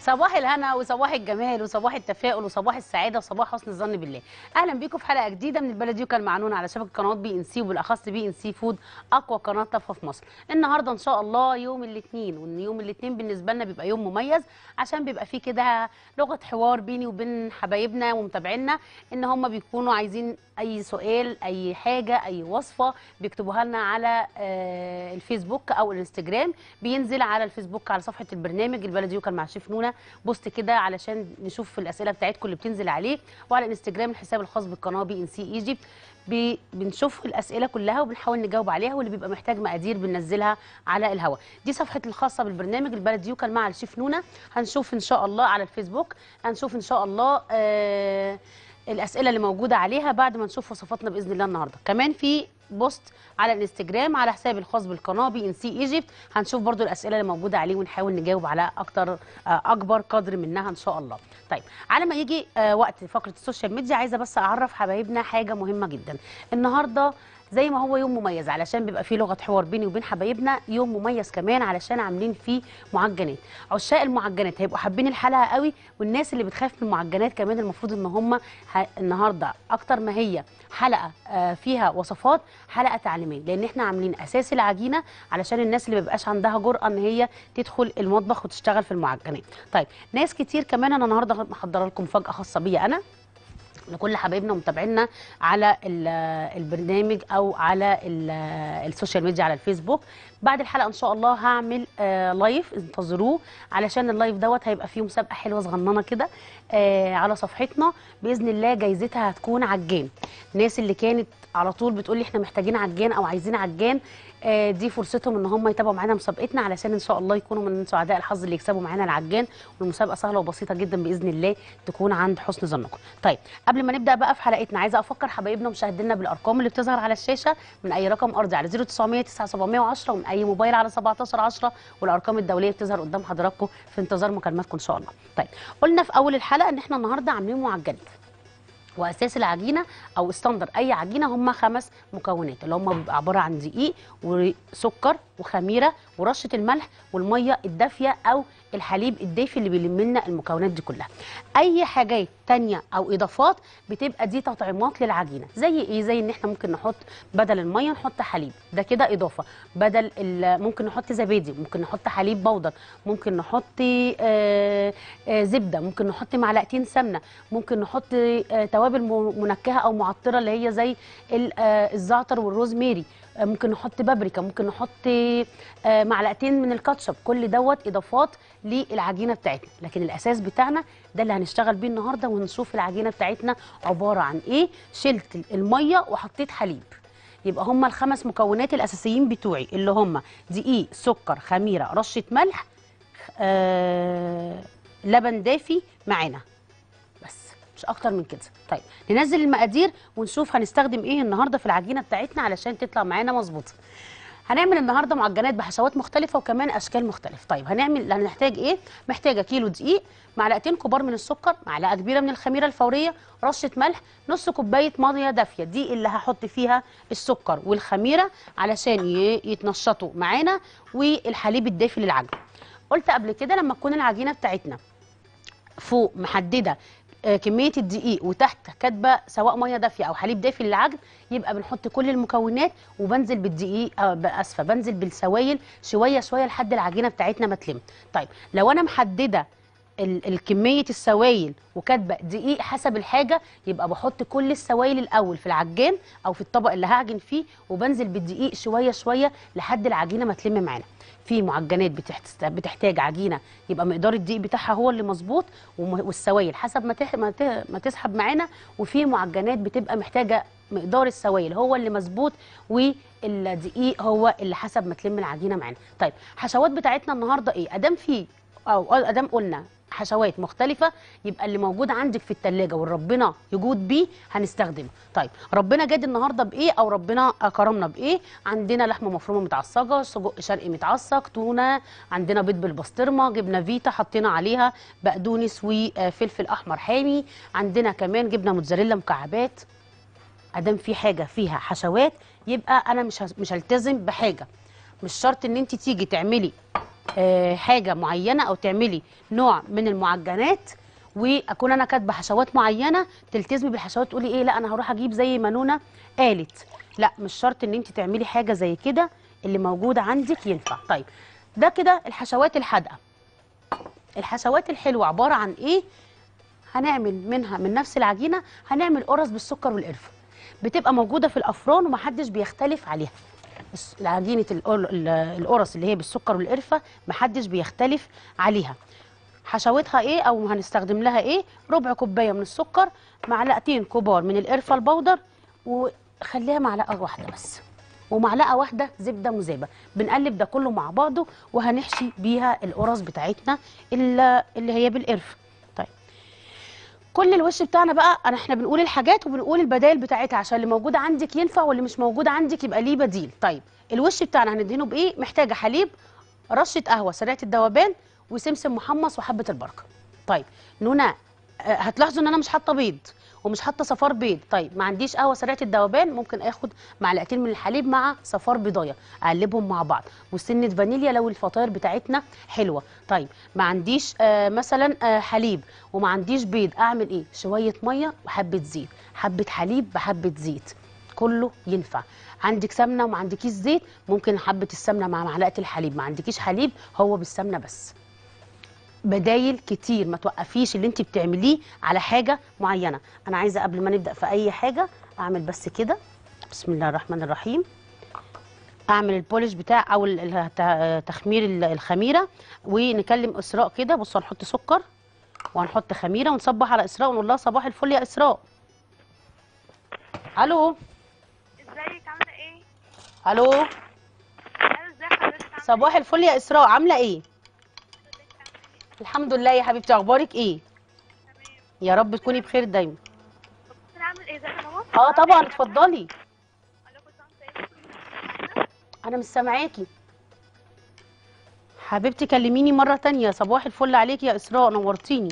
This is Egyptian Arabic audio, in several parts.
صباح الهنا وصباح الجمال وصباح التفاؤل وصباح السعاده وصباح حسن الظن بالله اهلا بيكم في حلقه جديده من البلد يوكل معنون على شبكه قناه بي ان سي وبالاخص بي ان سي فود اقوى قناه طبخ في مصر النهارده ان شاء الله يوم الاثنين وان يوم الاثنين بالنسبه لنا بيبقى يوم مميز عشان بيبقى فيه كده لغه حوار بيني وبين حبايبنا ومتابعينا ان هم بيكونوا عايزين اي سؤال اي حاجه اي وصفه بيكتبوها لنا على آه، الفيسبوك او الانستجرام بينزل على الفيسبوك على صفحه البرنامج البلد يوكل مع شيف نونا بوست كده علشان نشوف الاسئله بتاعتكم اللي بتنزل عليه وعلى الانستجرام الحساب الخاص بالقناه بي ان سي ايجيبت بي- بنشوف الاسئله كلها وبنحاول نجاوب عليها واللي بيبقى محتاج مقادير بننزلها على الهواء دي صفحتي الخاصه بالبرنامج البلد يوكل مع الشيف نونا هنشوف ان شاء الله على الفيسبوك هنشوف ان شاء الله آه الاسئله اللي موجوده عليها بعد ما نشوف وصفاتنا باذن الله النهارده كمان في بوست على الانستجرام على حسابي الخاص بالقناه بي ان سي ايجيبت هنشوف برضو الاسئله اللي موجوده عليه ونحاول نجاوب على اكتر آه، اكبر قدر منها ان شاء الله طيب على ما يجي آه، وقت فقره السوشيال ميديا عايزه بس اعرف حبايبنا حاجه مهمه جدا النهارده زي ما هو يوم مميز علشان بيبقى فيه لغه حوار بيني وبين حبايبنا يوم مميز كمان علشان عاملين فيه معجنات عشاق المعجنات هيبقوا حابين الحلقه قوي والناس اللي بتخاف من المعجنات كمان المفروض ان هم ه- النهارده اكتر ما هي حلقه آه، فيها وصفات حلقه تعليميه لان احنا عاملين اساس العجينه علشان الناس اللي مبيبقاش عندها جرأه ان هي تدخل المطبخ وتشتغل في المعجنات طيب ناس كتير كمان انا النهارده محضره لكم مفاجاه خاصه بيا انا لكل حبايبنا ومتابعينا على ال- البرنامج او على ال- السوشيال ميديا على الفيسبوك بعد الحلقه ان شاء الله هعمل آه، لايف انتظروه علشان اللايف دوت هيبقى فيه مسابقه حلوه صغننه كده آه، على صفحتنا باذن الله جايزتها هتكون عجان الناس اللي كانت على طول بتقول لي احنا محتاجين عجان او عايزين عجان آه، دي فرصتهم ان هم يتابعوا معانا مسابقتنا علشان ان شاء الله يكونوا من سعداء الحظ اللي يكسبوا معانا العجان والمسابقه سهله وبسيطه جدا باذن الله تكون عند حسن ظنكم طيب قبل ما نبدا بقى في حلقتنا عايزه افكر حبايبنا ومشاهدينا بالارقام اللي بتظهر على الشاشه من اي رقم ارضي على 0900 9710 ومن اي موبايل على 1710 والارقام الدوليه بتظهر قدام حضراتكم في انتظار مكالماتكم ان شاء الله طيب قلنا في اول الحلقه ان احنا النهارده عاملين معجنات واساس العجينه او ستاندر اي عجينه هم خمس مكونات اللي هم بيبقى عباره عن دقيق وسكر وخميره ورشه الملح والميه الدافيه او الحليب الدافي اللي بيلم لنا المكونات دي كلها اي حاجات تانية او اضافات بتبقى دي تطعيمات للعجينه زي ايه زي ان احنا ممكن نحط بدل الميه نحط حليب ده كده اضافه بدل ال- ممكن نحط زبادي ممكن نحط حليب بودر ممكن نحط آه، آه، زبده ممكن نحط معلقتين سمنه ممكن نحط آه، توابل م- منكهه او معطره اللي هي زي ال- آه، الزعتر والروزميري آه، ممكن نحط بابريكا ممكن نحط آه، معلقتين من الكاتشب كل دوت اضافات للعجينه بتاعتنا لكن الاساس بتاعنا ده اللي هنشتغل بيه النهارده ونشوف العجينه بتاعتنا عباره عن ايه شلت الميه وحطيت حليب يبقى هم الخمس مكونات الاساسيين بتوعي اللي هم دقيق سكر خميره رشه ملح آه، لبن دافي معانا بس مش اكتر من كده طيب ننزل المقادير ونشوف هنستخدم ايه النهارده في العجينه بتاعتنا علشان تطلع معانا مظبوطه هنعمل النهارده معجنات بحشوات مختلفه وكمان اشكال مختلفه طيب هنعمل هنحتاج ايه محتاجه كيلو دقيق معلقتين كبار من السكر معلقه كبيره من الخميره الفوريه رشه ملح نص كوبايه ميه دافيه دي اللي هحط فيها السكر والخميره علشان ي- يتنشطوا معانا والحليب الدافي للعجن قلت قبل كده لما تكون العجينه بتاعتنا فوق محدده آه، كميه الدقيق وتحت كاتبه سواء ميه دافيه او حليب دافي للعجن يبقى بنحط كل المكونات وبنزل بالدقيق آه، اسفه بنزل بالسوائل شويه شويه لحد العجينه بتاعتنا ما تلم طيب لو انا محدده ال- الكميه السوائل وكاتبه دقيق حسب الحاجه يبقى بحط كل السوائل الاول في العجان او في الطبق اللي هعجن فيه وبنزل بالدقيق شويه شويه لحد العجينه ما تلم معانا في معجنات بتحت- بتحتاج عجينه يبقى مقدار الدقيق بتاعها هو اللي مظبوط وم- والسوائل حسب ما تح- ما ت- ما تسحب معانا وفي معجنات بتبقى محتاجه مقدار السوائل هو اللي مظبوط والدقيق هو اللي حسب ما تلم العجينه معانا طيب حشوات بتاعتنا النهارده ايه ادام في او ادام قلنا حشوات مختلفة يبقى اللي موجود عندك في التلاجة والربنا يجود بيه هنستخدمه طيب ربنا جاد النهاردة بإيه أو ربنا كرمنا بإيه عندنا لحمة مفرومة متعصجة سجق شرقي متعصج تونة عندنا بيض بالبسطرمة جبنة فيتا حطينا عليها بقدونس وفلفل أحمر حامي عندنا كمان جبنة موتزاريلا مكعبات ادام في حاجه فيها حشوات يبقى انا مش هس- مش هلتزم بحاجه مش شرط ان انت تيجي تعملي آه، حاجه معينه او تعملي نوع من المعجنات واكون انا كاتبه حشوات معينه تلتزمي بالحشوات تقولي ايه لا انا هروح اجيب زي ما نونا قالت لا مش شرط ان انت تعملي حاجه زي كده اللي موجوده عندك ينفع طيب ده كده الحشوات الحادقه الحشوات الحلوه عباره عن ايه هنعمل منها من نفس العجينه هنعمل قرص بالسكر والقرفه بتبقى موجوده في الافران ومحدش بيختلف عليها الس- عجينه القر- ال- القرص اللي هي بالسكر والقرفه محدش بيختلف عليها حشوتها ايه او هنستخدم لها ايه ربع كوبايه من السكر معلقتين كبار من القرفه البودر وخليها معلقه واحده بس ومعلقه واحده زبده مذابه بنقلب ده كله مع بعضه وهنحشي بيها القرص بتاعتنا اللي اللي هي بالقرفه طيب كل الوش بتاعنا بقى انا احنا بنقول الحاجات وبنقول البدائل بتاعتها عشان اللي موجود عندك ينفع واللي مش موجود عندك يبقى ليه بديل طيب الوش بتاعنا هندهنه بايه محتاجه حليب رشه قهوه سريعه الذوبان وسمسم محمص وحبه البركه طيب نونا آه، هتلاحظوا ان انا مش حاطه بيض ومش حاطه صفار بيض طيب ما عنديش قهوه سريعه الذوبان ممكن اخد معلقتين من الحليب مع صفار بيضايه اقلبهم مع بعض وسنه فانيليا لو الفطاير بتاعتنا حلوه طيب ما عنديش آه مثلا آه حليب وما عنديش بيض اعمل ايه شويه ميه وحبه زيت حبه حليب بحبه زيت كله ينفع عندك سمنه وما عندكيش زيت ممكن حبه السمنه مع معلقه الحليب ما عندكيش حليب هو بالسمنه بس بدايل كتير ما توقفيش اللي انت بتعمليه على حاجه معينه انا عايزه قبل ما نبدا في اي حاجه اعمل بس كده بسم الله الرحمن الرحيم اعمل البولش بتاع او ال- ال- ت- تخمير ال- الخميره ونكلم اسراء كده بصوا هنحط سكر وهنحط خميره ونصبح على اسراء ونقول لها صباح الفل يا اسراء الو ازيك عامله ايه الو انا ازي حضرتك عامله صباح الفل يا اسراء عامله ايه الحمد لله يا حبيبتي اخبارك ايه يا رب تكوني بخير دايما ايه عامل ايه ازيك يا ماما اه طبعا اتفضلي انا كنت عامله ايه انا مش سامعاكي حبيبتي كلميني مره تانية صباح الفل عليكي يا اسراء نورتيني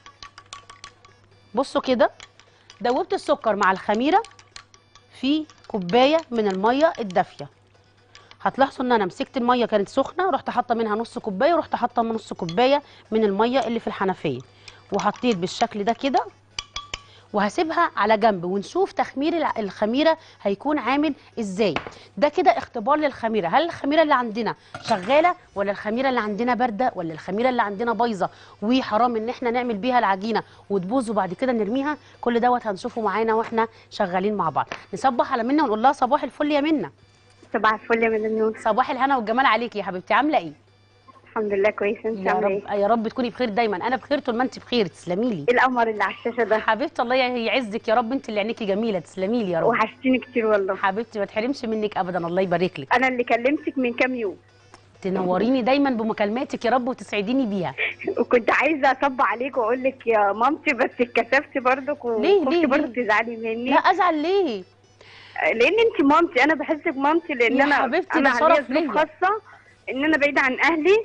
بصوا كده دوبت السكر مع الخميره في كوبايه من الميه الدافيه هتلاحظوا ان انا مسكت الميه كانت سخنه رحت حاطه منها نص كوبايه ورحت حاطه نص كوبايه من الميه اللي في الحنفيه وحطيت بالشكل ده كده وهسيبها على جنب ونشوف تخمير الع- الخميره هيكون عامل ازاي ده كده اختبار للخميره هل الخميره اللي عندنا شغاله ولا الخميره اللي عندنا بارده ولا الخميره اللي عندنا بايظه وحرام ان احنا نعمل بيها العجينه وتبوظ وبعد كده نرميها كل دوت هنشوفه معانا واحنا شغالين مع بعض نصبح على منى ونقول لها صباح الفل يا منى صباح الفل يا مدام نور صباح الهنا والجمال عليكي يا حبيبتي عامله ايه الحمد لله كويسه انت يا عامله رب ايه يا رب تكوني بخير دايما انا بخير طول ما انت بخير تسلمي لي ايه القمر اللي على الشاشه ده حبيبتي الله يعزك يا رب انت اللي عينيكي جميله تسلمي لي يا رب وحشتيني كتير والله حبيبتي ما تحرمش منك ابدا الله يبارك لك انا اللي كلمتك من كام يوم تنوريني دايما بمكالماتك يا رب وتسعديني بيها وكنت عايزه اصب عليك واقول لك يا مامتي بس اتكسفت برضك ليه- وخفت ليه- برضه ليه؟ تزعلي مني لا ازعل ليه لان انت مامتي انا بحسك مامتي لان يا انا حبيبتي، انا ده عليا شرف ظروف ليا. خاصه ان انا بعيده عن اهلي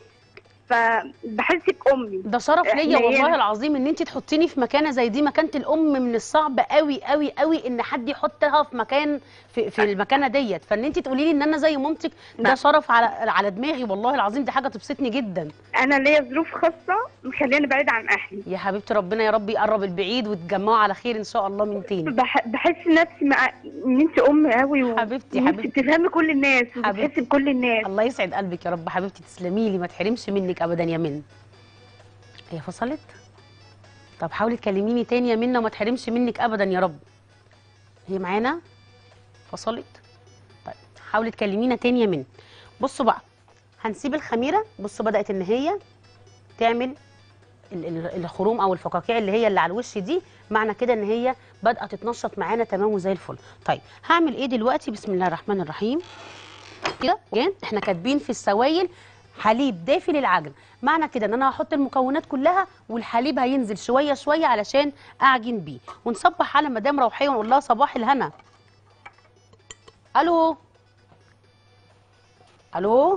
فبحسك امي ده شرف ليا إحنا والله هنا. العظيم ان انت تحطيني في مكانه زي دي مكانه الام من الصعب قوي قوي قوي ان حد يحطها في مكان في, في المكانه ديت فان انت تقولي لي ان انا زي مامتك ده لا. شرف على على دماغي والله العظيم دي حاجه تبسطني جدا انا ليا ظروف خاصه مخليني بعيده عن اهلي يا حبيبتي ربنا يا رب يقرب البعيد وتجمعوا على خير ان شاء الله من تاني بح- بحس نفسي مع ان انت ام قوي و... حبيبتي، وإن انت حبيبتي. بتفهمي كل الناس حبيبتي. وبتحسي بكل الناس الله يسعد قلبك يا رب حبيبتي تسلمي لي ما تحرمش منك ابدا يا من هي فصلت طب حاولي تكلميني تاني يا منى وما تحرمش منك ابدا يا رب هي معانا فصلت طيب حاولي تكلمينا تاني يا منى بصوا بقى هنسيب الخميره بصوا بدات ان هي تعمل ال- ال- الخروم او الفقاقيع اللي هي اللي على الوش دي معنى كده ان هي بدات تتنشط معانا تمام وزي الفل طيب هعمل ايه دلوقتي بسم الله الرحمن الرحيم كده جان احنا كاتبين في السوائل حليب دافي للعجن معنى كده ان انا هحط المكونات كلها والحليب هينزل شويه شويه علشان اعجن بيه ونصبح على مدام روحيه ونقول لها صباح الهنا الو الو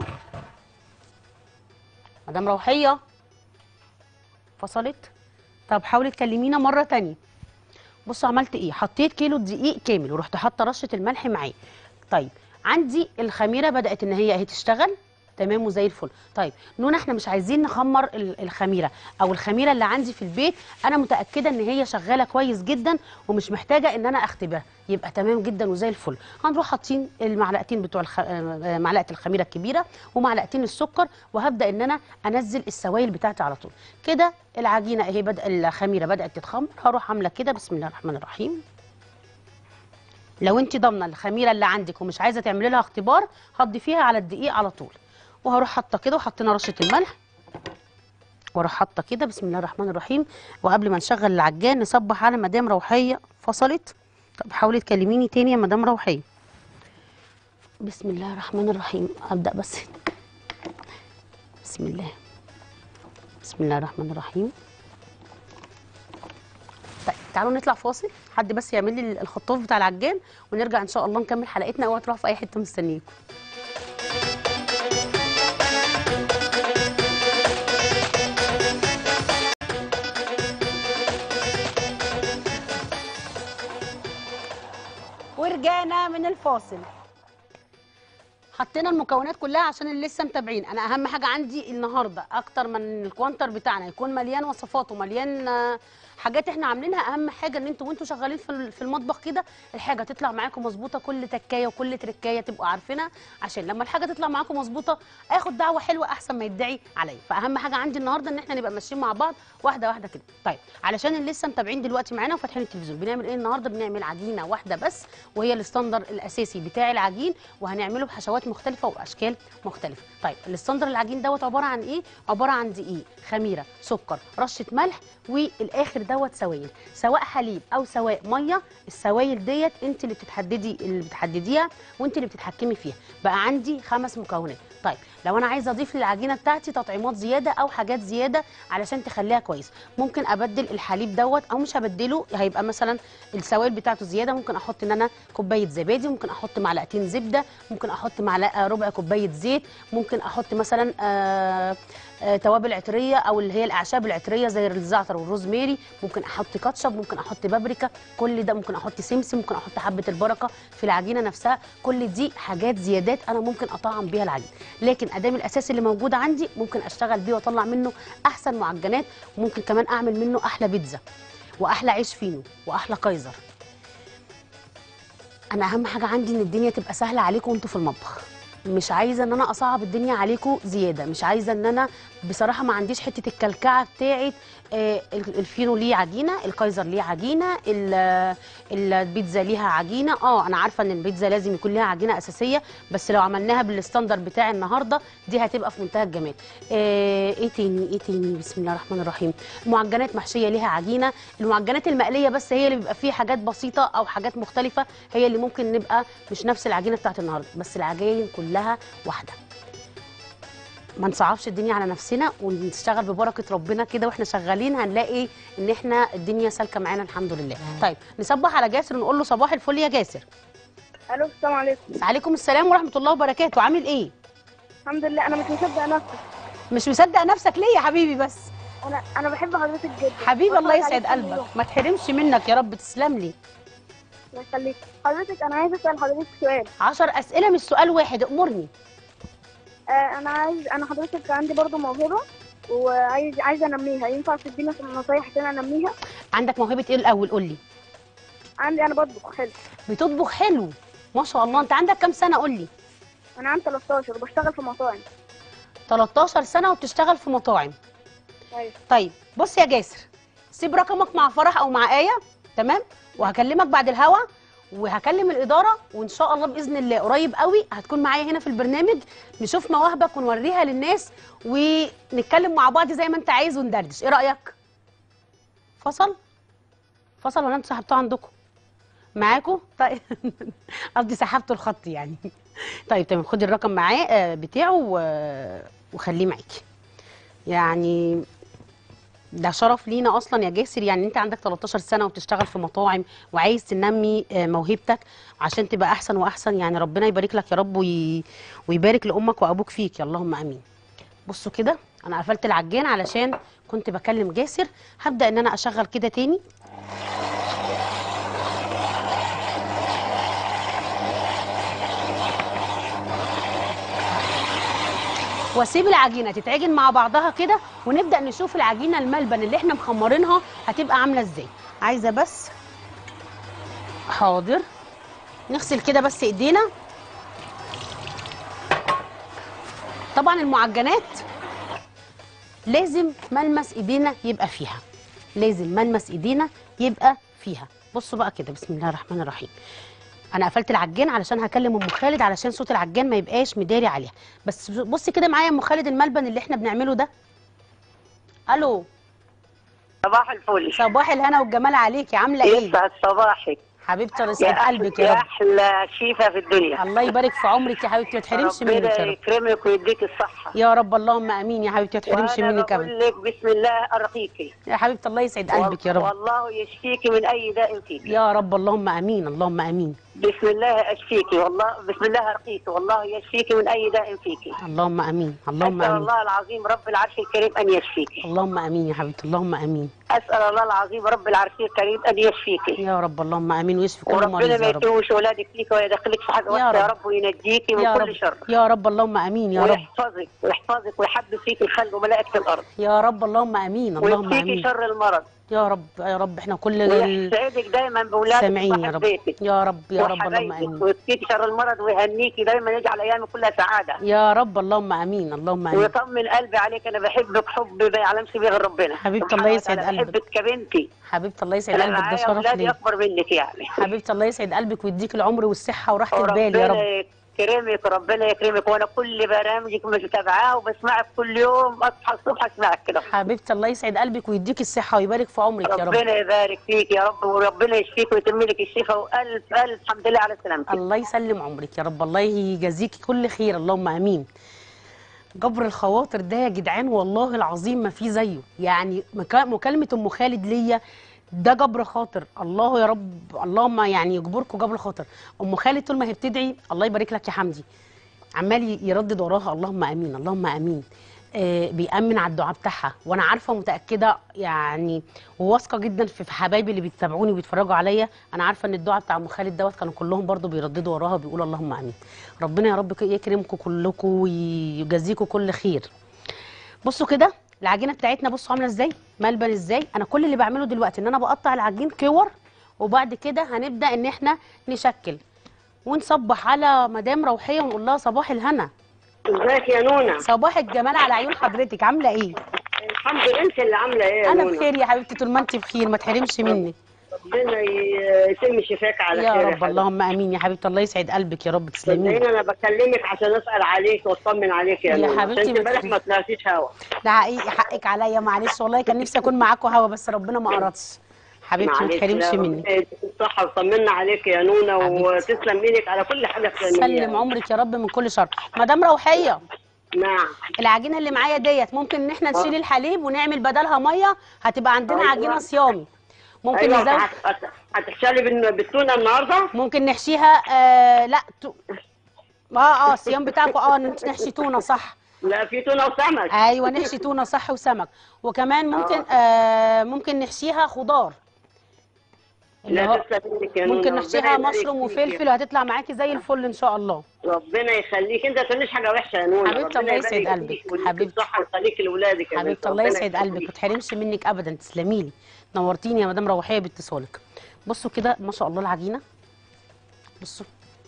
مدام روحيه فصلت طب حاولي تكلمينا مره تانية بصوا عملت ايه حطيت كيلو دقيق كامل ورحت حاطه رشه الملح معاه طيب عندي الخميره بدات ان هي اهي تشتغل تمام وزي الفل طيب نونا احنا مش عايزين نخمر ال- الخميره او الخميره اللي عندي في البيت انا متاكده ان هي شغاله كويس جدا ومش محتاجه ان انا اختبرها يبقى تمام جدا وزي الفل هنروح حاطين المعلقتين بتوع الخ... آه، معلقه الخميره الكبيره ومعلقتين السكر وهبدا ان انا انزل السوائل بتاعتي على طول كده العجينه اهي بدا الخميره بدات تتخمر هروح عامله كده بسم الله الرحمن الرحيم لو انت ضامنه الخميره اللي عندك ومش عايزه تعملي لها اختبار هتضيفيها على الدقيق على طول وهروح حاطه كده وحطينا رشه الملح واروح حاطه كده بسم الله الرحمن الرحيم وقبل ما نشغل العجان نصبح على مدام روحيه فصلت طب حاولي تكلميني تاني يا مدام روحيه بسم الله الرحمن الرحيم ابدا بس بسم الله بسم الله الرحمن الرحيم طيب تعالوا نطلع فاصل حد بس يعمل لي الخطاف بتاع العجان ونرجع ان شاء الله نكمل حلقتنا اوعوا تروحوا في اي حته مستنيكم ورجعنا من الفاصل حطينا المكونات كلها عشان اللي لسه متابعين انا اهم حاجه عندي النهارده اكتر من الكوانتر بتاعنا يكون مليان وصفات ومليان آه، حاجات احنا عاملينها اهم حاجه ان انتوا وانتوا شغالين في ال- في المطبخ كده الحاجه تطلع معاكم مظبوطه كل تكايه وكل تركايه تبقوا عارفينها عشان لما الحاجه تطلع معاكم مظبوطه اخد دعوه حلوه احسن ما يدعي عليا فاهم حاجه عندي النهارده ان احنا نبقى ماشيين مع بعض واحده واحده كده طيب علشان اللي لسه متابعين دلوقتي معانا وفاتحين التلفزيون بنعمل ايه النهارده بنعمل عجينه واحده بس وهي الستاندر الاساسي بتاع العجين وهنعمله بحشوات مختلفه واشكال مختلفه طيب الستاندر العجين دوت عباره عن ايه عباره عن دقيق خميره سكر رشه ملح والاخر دوت سوائل سواء حليب او سواء ميه السوائل ديت انت اللي بتتحددي اللي بتحدديها وانت اللي بتتحكمي فيها بقى عندي خمس مكونات طيب لو انا عايزه اضيف للعجينه بتاعتي تطعيمات زياده او حاجات زياده علشان تخليها كويس ممكن ابدل الحليب دوت او مش هبدله هيبقى مثلا السوائل بتاعته زياده ممكن احط ان انا كوبايه زبادي ممكن احط معلقتين زبده ممكن احط معلقه ربع كوبايه زيت ممكن احط مثلا آه آه، توابل عطريه او اللي هي الاعشاب العطريه زي الزعتر والروزماري ممكن احط كاتشب ممكن احط بابريكا كل ده ممكن احط سمسم ممكن احط حبه البركه في العجينه نفسها كل دي حاجات زيادات انا ممكن اطعم بيها العجين لكن ادام الاساس اللي موجود عندي ممكن اشتغل بيه واطلع منه احسن معجنات وممكن كمان اعمل منه احلى بيتزا واحلى عيش فينو واحلى كايزر انا اهم حاجه عندي ان الدنيا تبقى سهله عليكم وانتوا في المطبخ مش عايزه ان انا اصعب الدنيا عليكم زياده مش عايزه ان انا بصراحه ما عنديش حته الكلكعه بتاعه آه، ال- الفينو ليه عجينه الكايزر ليه عجينه ال- البيتزا ليها عجينه اه انا عارفه ان البيتزا لازم يكون ليها عجينه اساسيه بس لو عملناها بالستاندر بتاع النهارده دي هتبقى في منتهى الجمال آه، ايه تاني ايه تاني بسم الله الرحمن الرحيم معجنات محشيه ليها عجينه المعجنات المقليه بس هي اللي بيبقى فيها حاجات بسيطه او حاجات مختلفه هي اللي ممكن نبقى مش نفس العجينه بتاعت النهارده بس العجاين كلها واحده ما نصعبش الدنيا على نفسنا ونشتغل ببركه ربنا كده واحنا شغالين هنلاقي ان احنا الدنيا سالكه معانا الحمد لله طيب نصبح على جاسر ونقول له صباح الفل يا جاسر الو السلام عليكم عليكم السلام ورحمه الله وبركاته عامل ايه الحمد لله انا مش مصدق نفسي مش مصدق نفسك ليه يا حبيبي بس انا انا بحب حضرتك جدا حبيبي الله بتفرج يسعد عليك كل يوم. قلبك ما تحرمش منك يا رب تسلم لي الله يخليك حضرتك انا عايزه اسال حضرتك سؤال عشر اسئله مش سؤال واحد امرني آه انا عايز انا حضرتك عندي برضو موهبه وعايز عايزه انميها ينفع تدينا نصايح عشان انميها عندك موهبه ايه الاول قول لي عندي انا بطبخ حلو بتطبخ حلو ما شاء الله انت عندك كام سنه قول لي انا عندي 13 وبشتغل في مطاعم 13 سنه وبتشتغل في مطاعم ايوه طيب بص يا جاسر سيب رقمك مع فرح او مع ايه تمام وهكلمك بعد الهوا وهكلم الاداره وان شاء الله باذن الله قريب قوي هتكون معايا هنا في البرنامج نشوف مواهبك ونوريها للناس ونتكلم مع بعض زي ما انت عايز وندردش ايه رايك فصل فصل ولا انتوا سحبتوه عندكم معاكم طيب قصدي سحبتوا الخط يعني طيب تمام خدي الرقم معاه آه، بتاعه و- وخليه معاكي يعني ده شرف لينا اصلا يا جاسر يعني انت عندك 13 سنه وبتشتغل في مطاعم وعايز تنمي آه، موهبتك عشان تبقى احسن واحسن يعني ربنا يبارك لك يا رب وي... ويبارك لامك وابوك فيك يا اللهم امين بصوا كده انا قفلت العجان علشان كنت بكلم جاسر هبدا ان انا اشغل كده تاني واسيب العجينه تتعجن مع بعضها كده ونبدا نشوف العجينه الملبن اللي احنا مخمرينها هتبقى عامله ازاي عايزه بس حاضر نغسل كده بس ايدينا طبعا المعجنات لازم ملمس ايدينا يبقى فيها لازم ملمس ايدينا يبقى فيها بصوا بقى كده بسم الله الرحمن الرحيم انا قفلت العجان علشان هكلم ام خالد علشان صوت العجان ما يبقاش مداري عليها بس بصي كده معايا يا ام خالد الملبن اللي احنا بنعمله ده الو صباح الفل صباح الهنا والجمال عليكي عامله ايه يسعد صباحك حبيبتي الله يا يسعد أح- قلبك يا يا رب احلى شيفه في الدنيا الله يبارك في عمرك يا حبيبتي ما تحرمش منك ربنا يا رب يكرمك ويديك الصحه يا رب اللهم امين يا حبيبتي ما تحرمش وانا منك ابدا بقول لك بسم الله ارقيكي يا حبيبتي الله يسعد قلبك يا رب والله يشفيكي من اي داء فيك يا رب اللهم امين اللهم امين بسم الله اشفيكي والله بسم الله ارقيكي والله يشفيكي من اي داء فيكي اللهم امين اللهم اسال امين الله العظيم رب العرش الكريم ان يشفيكي اللهم امين يا حبيبتي اللهم امين اسال الله العظيم رب العرش الكريم ان يشفيكي يا رب اللهم امين ويشفي كل وربنا مريض ما يا رب يتوهش اولادك فيك ويدخلك في حاجه يا وحشه يا رب. رب وينجيكي من يا كل رب شر يا رب اللهم امين يا رب ويحفظك ويحفظك ويحبب فيك الخلق وملائكه الارض يا رب اللهم امين اللهم ويكفيكي امين شر المرض يا رب يا رب احنا كل ال- ويسعدك دايما باولادك سامعين يا وصاحب رب بيتك يا رب يا رب اللهم وحبايبك امين ويكفيكي شر المرض ويهنيكي دايما يجعل ايامك كلها سعاده يا رب اللهم امين اللهم امين ويطمن قلبي عليك انا بحبك حب ما يعلمش بيه غير ربنا حبيبتي سبحانه الله يسعد وتعالى. قلبك. بحبك كبنتي حبيبتي الله يسعد انا قلبك ده معايا شرف اولادي لي اكبر منك يعني حبيبتي الله يسعد قلبك ويديك العمر والصحه وراحه البال يا رب وربنا يكرمك ربنا يكرمك وانا كل برامجك متابعاها وبسمعك كل يوم اصحى الصبح اسمعك كده حبيبتي الله يسعد قلبك ويديك الصحه ويبارك في عمرك يا رب ربنا يبارك فيك يا رب وربنا يشفيك ويتم لك الشفاء والف الف الحمد لله على سلامتك الله يسلم عمرك يا رب الله يجازيكي كل خير اللهم امين جبر الخواطر ده يا جدعان والله العظيم ما في زيه يعني مكا- مكالمه ام خالد ليا ده جبر خاطر الله يا رب اللهم يعني يجبركم جبر خاطر ام خالد طول ما هي بتدعي الله يبارك لك يا حمدي عمال يردد وراها اللهم امين اللهم امين آه بيأمن على الدعاء بتاعها وانا عارفه متاكده يعني وواثقه جدا في في حبايبي اللي بيتابعوني وبيتفرجوا عليا انا عارفه ان الدعاء بتاع ام خالد دوت كانوا كلهم برضو بيرددوا وراها بيقولوا اللهم امين ربنا يا رب ك- يكرمكم كلكم ويجازيكم كل خير بصوا كده العجينه بتاعتنا بصوا عامله ازاي ملبن ازاي انا كل اللي بعمله دلوقتي ان انا بقطع العجين كور وبعد كده هنبدا ان احنا نشكل ونصبح على مدام روحيه ونقول لها صباح الهنا ازيك يا نونا صباح الجمال على عيون حضرتك عامله ايه الحمد لله انت اللي عامله ايه يا انا نونا بخير يا حبيبتي طول ما انت بخير ما تحرمش مني ربنا ي- يتم شفاك على يا خير رب حبيبتي. اللهم امين يا حبيبتي الله يسعد قلبك يا رب تسلمي صدقيني انا بكلمك عشان اسال عليك واطمن عليك يا, يا نونا حبيبتي عشان انت ما امبارح تخافيش. ما طلعتيش هوا ده حقيقي حقك عليا معلش والله كان نفسي اكون معاكم هوا بس ربنا ما اردش حبيبتي ما معلش، تحرمش لا، مني ربنا يديك الصحه وطمنا عليك يا نونا حبيبتي. وتسلم ايدك على كل حاجه بتعمليها سلم عمرك يا رب من كل شر مدام روحيه نعم العجينه اللي معايا ديت ممكن ان احنا نشيل الحليب ونعمل بدلها ميه هتبقى عندنا أيوة. عجينه صيامي ممكن ايوه نزود هت- هت- هتحشالي بال- بالتونه النهارده ممكن نحشيها آه لا تو... اه اه الصيام بتاعكم اه نحشي تونه صح لا في تونه وسمك ايوه نحشي تونه صح وسمك وكمان ممكن آه ممكن نحشيها خضار اللي لا هو تسلم ايدك يا نونا ممكن ربنا نحشيها يبارك مشروم فيكي. وفلفل وهتطلع معاكي زي الفل ان شاء الله ربنا يخليك انت ما تعمليش حاجه وحشه يا نونا حبيبتي، ربنا الله يسعد يبارك قلبك. فيك ويديك حبيبتي. الصحه ويخليك لاولادك يا حبيبتي بنت. الله ربنا يسعد قلبك يخليك. ما تحرمش منك ابدا تسلمي لي نورتيني يا مدام روحيه باتصالك بصوا كده ما شاء الله العجينه بصوا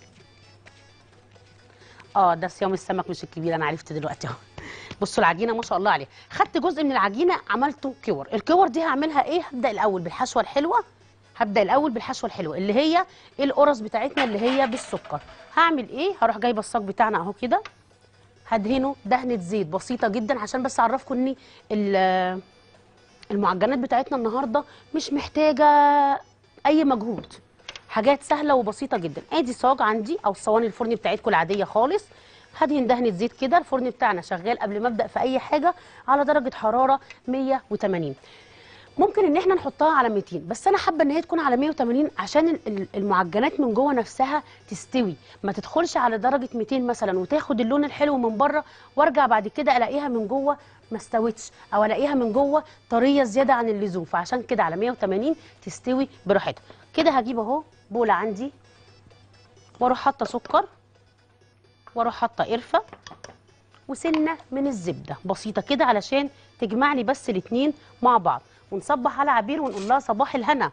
اه ده صيام السمك مش الكبير انا عرفت دلوقتي اهو بصوا العجينه ما شاء الله عليها خدت جزء من العجينه عملته كور الكور دي هعملها ايه هبدا الاول بالحشوه الحلوه هبدا الاول بالحشوه الحلوه اللي هي القرص بتاعتنا اللي هي بالسكر هعمل ايه هروح جايبه الصاج بتاعنا اهو كده هدهنه دهنه زيت بسيطه جدا عشان بس اعرفكم ان ال- المعجنات بتاعتنا النهارده مش محتاجه اي مجهود حاجات سهله وبسيطه جدا ادي صاج عندي او صواني الفرن بتاعتكم العاديه خالص هدهن دهنه زيت كده الفرن بتاعنا شغال قبل ما ابدا في اي حاجه على درجه حراره 180 ممكن ان احنا نحطها على 200 بس انا حابه ان هي تكون على 180 عشان ال- ال- المعجنات من جوه نفسها تستوي ما تدخلش على درجه 200 مثلا وتاخد اللون الحلو من بره وارجع بعد كده الاقيها من جوه ما استوتش او الاقيها من جوه طريه زياده عن اللزوم فعشان كده على 180 تستوي براحتها كده هجيب اهو بوله عندي واروح حاطه سكر واروح حاطه قرفه وسنه من الزبده بسيطه كده علشان تجمع لي بس الاتنين مع بعض ونصبح على عبير ونقول لها صباح الهنا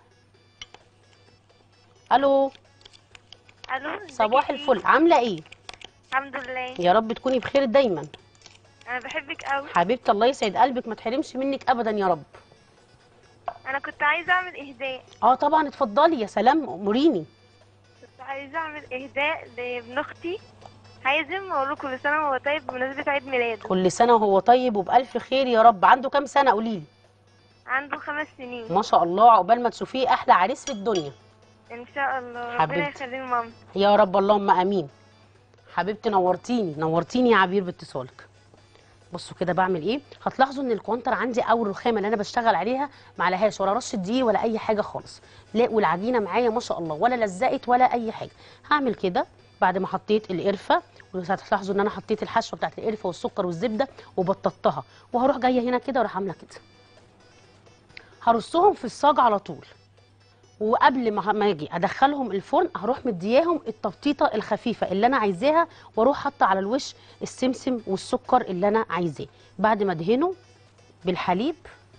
الو الو ازيك صباح يا الفل عامله ايه الحمد لله يا رب تكوني بخير دايما انا بحبك قوي حبيبتي الله يسعد قلبك ما تحرمش منك ابدا يا رب انا كنت عايزه اعمل اهداء اه طبعا اتفضلي يا سلام اموريني كنت عايزه اعمل اهداء لابن اختي حازم واقول له كل سنه وهو طيب بمناسبه عيد ميلاده كل سنه وهو طيب وبالف خير يا رب عنده كام سنه قولي لي عنده خمس سنين ما شاء الله عقبال ما تشوفيه احلى عريس في الدنيا ان شاء الله ربنا حبيبتي. يخليه لمامتي يا رب اللهم امين حبيبتي نورتيني نورتيني يا عبير باتصالك بصوا كده بعمل ايه هتلاحظوا ان الكونتر عندي او الرخامه اللي انا بشتغل عليها ما عليهاش ولا رشه دقيق ولا اي حاجه خالص لا والعجينه معايا ما شاء الله ولا لزقت ولا اي حاجه هعمل كده بعد ما حطيت القرفه وهتلاحظوا ان انا حطيت الحشوه بتاعت القرفه والسكر والزبده وبططتها وهروح جايه هنا كده واروح عامله كده هرصهم في الصاج على طول وقبل ما ما اجي ادخلهم الفرن هروح مدياهم التبطيطه الخفيفه اللي انا عايزاها واروح حاطه على الوش السمسم والسكر اللي انا عايزاه بعد ما ادهنه بالحليب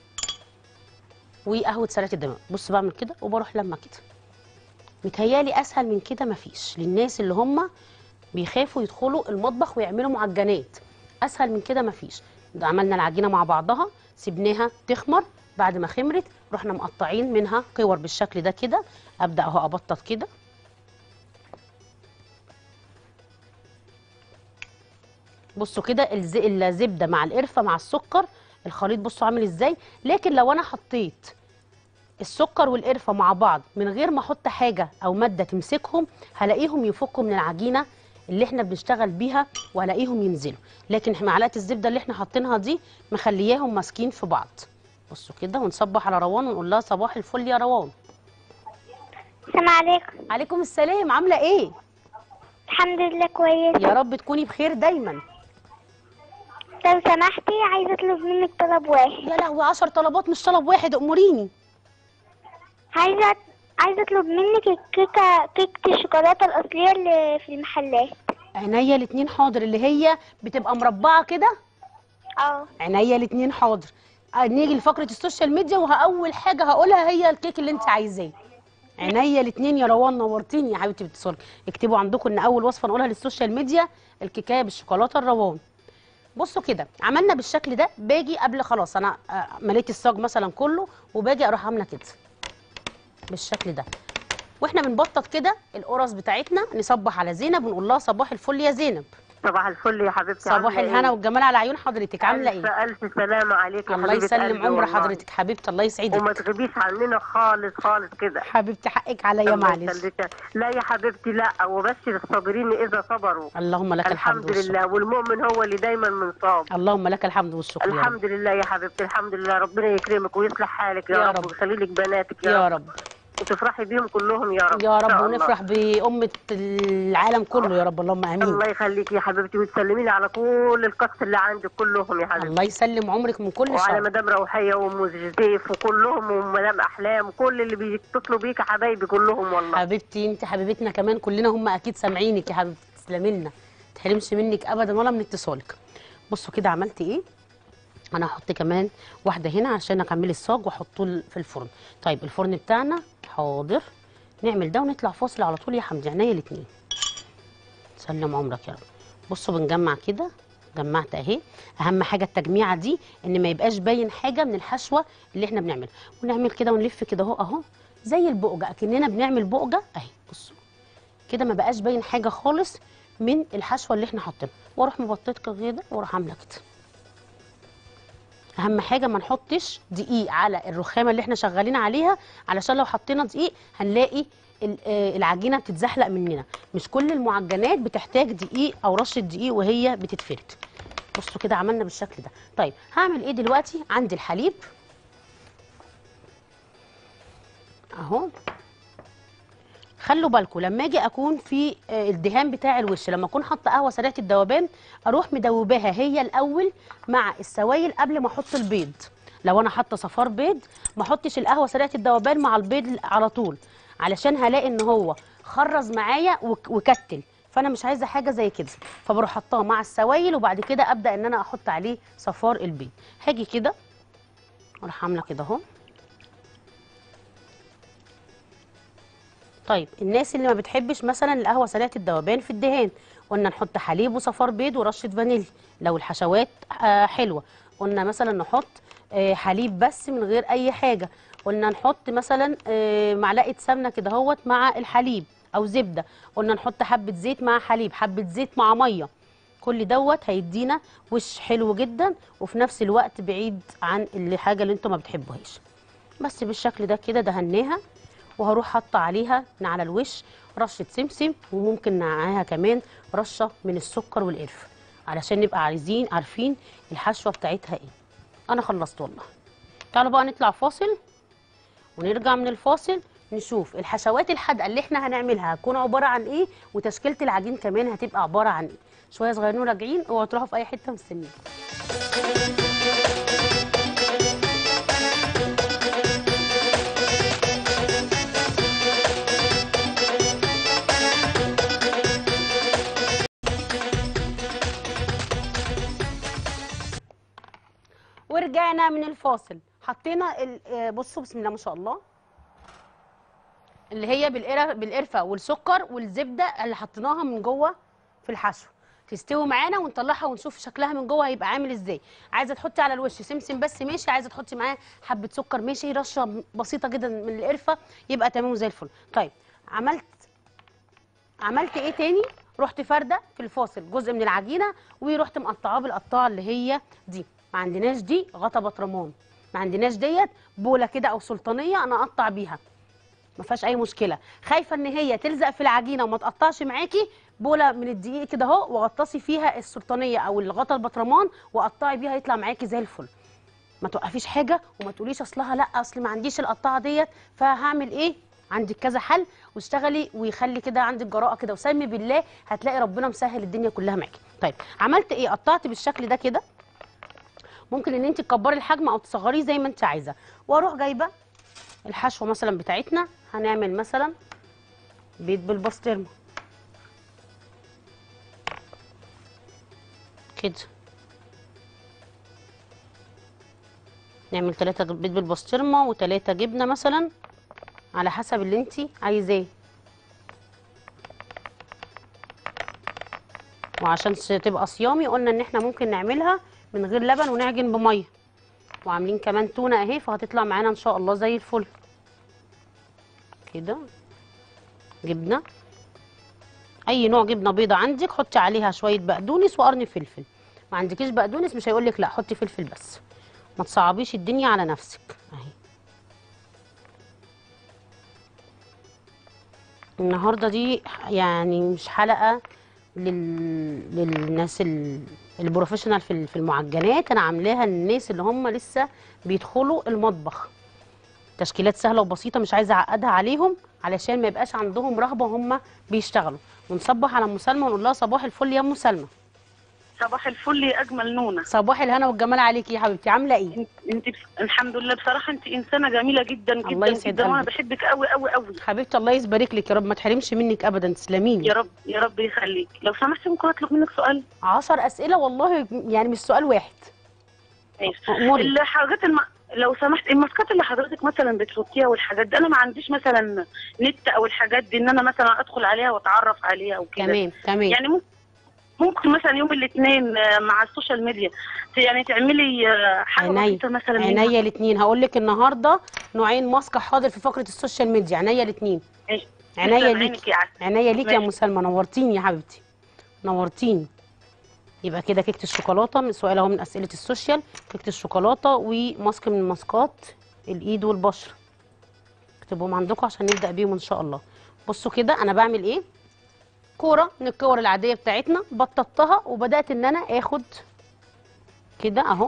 وقهوه سلطه الدماغ بص بعمل كده وبروح لما كده متهيالي اسهل من كده مفيش للناس اللي هم بيخافوا يدخلوا المطبخ ويعملوا معجنات اسهل من كده مفيش ده عملنا العجينه مع بعضها سيبناها تخمر بعد ما خمرت رحنا مقطعين منها كور بالشكل ده كده ابدا اهو ابطط كده بصوا كده الز- الزبده مع القرفه مع السكر الخليط بصوا عامل ازاي لكن لو انا حطيت السكر والقرفه مع بعض من غير ما احط حاجه او ماده تمسكهم هلاقيهم يفكوا من العجينه اللي احنا بنشتغل بيها وهلاقيهم ينزلوا لكن معلقه الزبده اللي احنا حاطينها دي مخلياهم ماسكين في بعض بصوا كده ونصبح على روان ونقول لها صباح الفل يا روان السلام عليكم عليكم السلام عامله ايه الحمد لله كويس يا رب تكوني بخير دايما لو سمحتي عايزه اطلب منك طلب واحد يا لهوي 10 طلبات مش طلب واحد اموريني عايزه عايزه اطلب منك الكيكه كيكه الشوكولاته الاصليه اللي في المحلات عينيا الاتنين حاضر اللي هي بتبقى مربعه كده اه عينيا الاتنين حاضر آه، نيجي لفقره السوشيال ميديا واول حاجه هقولها هي الكيك اللي انت عايزاه عينيا الاتنين يا روان نورتيني يا حبيبتي باتصالك اكتبوا عندكم ان اول وصفه نقولها للسوشيال ميديا الكيكايه بالشوكولاته الروان بصوا كده عملنا بالشكل ده باجي قبل خلاص انا آه، مليت الصاج مثلا كله وباجي اروح عامله كده بالشكل ده واحنا بنبطط كده القرص بتاعتنا نصبح على زينب ونقول لها صباح الفل يا زينب صباح الفل يا حبيبتي صباح عاملة إيه؟ الهنا والجمال على عيون حضرتك عامله ألف ايه ألف سلامة عليك يا الله حبيبة يسلم قلبي عمر والله. حضرتك حبيبتي الله وما يسعدك تغيبيش عننا خالص خالص كده حبيبتي حقك عليا الله معلش يخليك. لا يا حبيبتي لا وبشر الصابرين إذا صبروا اللهم لك الحمد الحمد والشكر لله والمؤمن هو اللي دايما منصاب اللهم لك الحمد والشكر يا رب الحمد لله يا حبيبتي الحمد لله ربنا يكرمك ويصلح حالك يا, يا رب رب. ويخلي لك بناتك يا, يا رب رب وتفرحي بيهم كلهم يا رب يا إن شاء رب الله. ونفرح بأمة العالم كله يا رب اللهم امين الله يخليك يا حبيبتي وتسلمي لي على كل القص اللي عندك كلهم يا حبيبتي الله يسلم عمرك من كل وعلى شر مدام روحيه وام جديف وكلهم ومدام احلام وكل اللي بيتصلوا بيك يا حبايبي كلهم والله حبيبتي انت حبيبتنا كمان كلنا هم اكيد سامعينك يا حبيبتي تسلمي لنا ما تحرمش منك ابدا ولا من اتصالك بصوا كده عملت ايه انا هحط كمان واحده هنا عشان اكمل الصاج واحطه في الفرن طيب الفرن بتاعنا حاضر نعمل ده ونطلع فاصل على طول يا حمدي عينيا الاثنين سلم عمرك يا رب بصوا بنجمع كده جمعت اهي اهم حاجه التجميعه دي ان ما يبقاش باين حاجه من الحشوه اللي احنا بنعملها ونعمل كده ونلف كده اهو اهو زي البقجه اكننا بنعمل بقجه اهي بصوا كده ما بقاش باين حاجه خالص من الحشوه اللي احنا حاطينها واروح مبطط كده واروح عامله كده اهم حاجه ما نحطش دقيق على الرخامه اللي احنا شغالين عليها علشان لو حطينا دقيق هنلاقي ال- آه، العجينه بتتزحلق مننا مش كل المعجنات بتحتاج دقيق او رشه دقيق وهي بتتفرد بصوا كده عملنا بالشكل ده طيب هعمل ايه دلوقتي عندي الحليب اهو خلوا بالكم لما اجي اكون في آه، الدهان بتاع الوش لما اكون حاطه قهوه سريعه الذوبان اروح مدوباها هي الاول مع السوائل قبل ما احط البيض لو انا حاطه صفار بيض ما احطش القهوه سريعه الذوبان مع البيض على طول علشان هلاقي ان هو خرز معايا وك- وكتل فانا مش عايزه حاجه زي كده فبروح حطاه مع السوائل وبعد كده ابدا ان انا احط عليه صفار البيض هاجي كده اروح عامله كده اهو طيب الناس اللي ما بتحبش مثلا القهوه سريعه الذوبان في الدهان قلنا نحط حليب وصفار بيض ورشه فانيليا لو الحشوات آه حلوه قلنا مثلا نحط آه حليب بس من غير اي حاجه قلنا نحط مثلا آه معلقه سمنه كده اهوت مع الحليب او زبده قلنا نحط حبه زيت مع حليب حبه زيت مع ميه كل دوت هيدينا وش حلو جدا وفي نفس الوقت بعيد عن الحاجه اللي انتم ما بتحبوهاش بس بالشكل ده كده دهناها وهروح حاطه عليها من على الوش رشه سمسم وممكن معاها كمان رشه من السكر والقرفه علشان نبقى عايزين عارفين الحشوه بتاعتها ايه انا خلصت والله تعالوا بقى نطلع فاصل ونرجع من الفاصل نشوف الحشوات الحادقه اللي احنا هنعملها هتكون عباره عن ايه وتشكيله العجين كمان هتبقى عباره عن ايه شويه صغيرين وراجعين اوعوا تروحوا في اي حته مستنيين ورجعنا من الفاصل حطينا ال- آه، بصوا بسم الله ما شاء الله اللي هي بالقرفه بالقرفه والسكر والزبده اللي حطيناها من جوه في الحشو تستوي معانا ونطلعها ونشوف شكلها من جوه هيبقى عامل ازاي عايزه تحطي على الوش سمسم بس ماشي عايزه تحطي معاه حبه سكر ماشي رشه بسيطه جدا من القرفه يبقى تمام زي الفل طيب عملت عملت ايه تاني رحت فرده في الفاصل جزء من العجينه ورحت مقطعاه بالقطاعه اللي هي دي ما عندناش دي غطا بطرمان ما عندناش ديت بوله كده او سلطانيه انا اقطع بيها ما فيهاش اي مشكله خايفه ان هي تلزق في العجينه وما تقطعش معاكي بوله من الدقيق كده اهو وغطسي فيها السلطانيه او الغطا البطرمان وقطعي بيها يطلع معاكي زي الفل ما توقفيش حاجه وما تقوليش اصلها لا اصل ما عنديش القطاعه ديت فهعمل ايه عندك كذا حل واشتغلي ويخلي كده عندك جراءه كده وسمي بالله هتلاقي ربنا مسهل الدنيا كلها معاكي طيب عملت ايه قطعت بالشكل ده كده ممكن ان انت تكبري الحجم او تصغريه زي ما انت عايزه واروح جايبه الحشوه مثلا بتاعتنا هنعمل مثلا بيض بالبسطرمه كده نعمل ثلاثة بيض بالبسطرمه وثلاثة جبنه مثلا على حسب اللي انت عايزاه وعشان س- تبقى صيامي قلنا ان احنا ممكن نعملها من غير لبن ونعجن بميه وعاملين كمان تونه اهي فهتطلع معانا ان شاء الله زي الفل كده جبنه اي نوع جبنه بيضه عندك حطي عليها شويه بقدونس وقرن فلفل ما عندكيش بقدونس مش هيقولك لا حطي فلفل بس ما تصعبيش الدنيا على نفسك اهي النهارده دي يعني مش حلقه لل... للناس ال... البروفيشنال في ال- في المعجنات انا عاملاها للناس اللي هم لسه بيدخلوا المطبخ تشكيلات سهله وبسيطه مش عايزه اعقدها عليهم علشان ما يبقاش عندهم رهبه هم بيشتغلوا ونصبح على ام سلمى ونقول لها صباح الفل يا ام سلمى صباح الفل يا اجمل نونه صباح الهنا والجمال عليكي يا حبيبتي عامله ايه انت, انت بس... الحمد لله بصراحه انت انسانه جميله جدا الله جدا يسعد جدا وانا قلبك. بحبك قوي قوي قوي حبيبتي الله يبارك لك يا رب ما تحرمش منك ابدا تسلمي لي يا رب يا رب يخليك لو سمحتي ممكن اطلب منك سؤال 10 اسئله والله يعني مش سؤال واحد ماشي اموري الحاجات الم... لو سمحت الماسكات اللي حضرتك مثلا بتحطيها والحاجات دي انا ما عنديش مثلا نت او الحاجات دي ان انا مثلا ادخل عليها واتعرف عليها وكده تمام تمام يعني ممكن ممكن مثلا يوم الاثنين آه، مع السوشيال ميديا ت- يعني تعملي آه، حاجه عينيا. بسيطه مثلا منها. عينيا الاثنين هقول لك النهارده نوعين ماسكه حاضر في فقره السوشيال ميديا عينيا الاثنين ماشي. عينيا تسلم ليكي عينك يا عسل. عينيا ليكي يا ماشي. ام سلمى نورتيني يا حبيبتي نورتيني يبقى كده كيكه الشوكولاته من سؤال اهو من اسئله السوشيال كيكه الشوكولاته وماسك من ماسكات الايد والبشره اكتبوهم عندكم عشان نبدا بيهم ان شاء الله بصوا كده انا بعمل ايه كوره من الكور العاديه بتاعتنا بططتها وبدات ان انا اخد كده اهو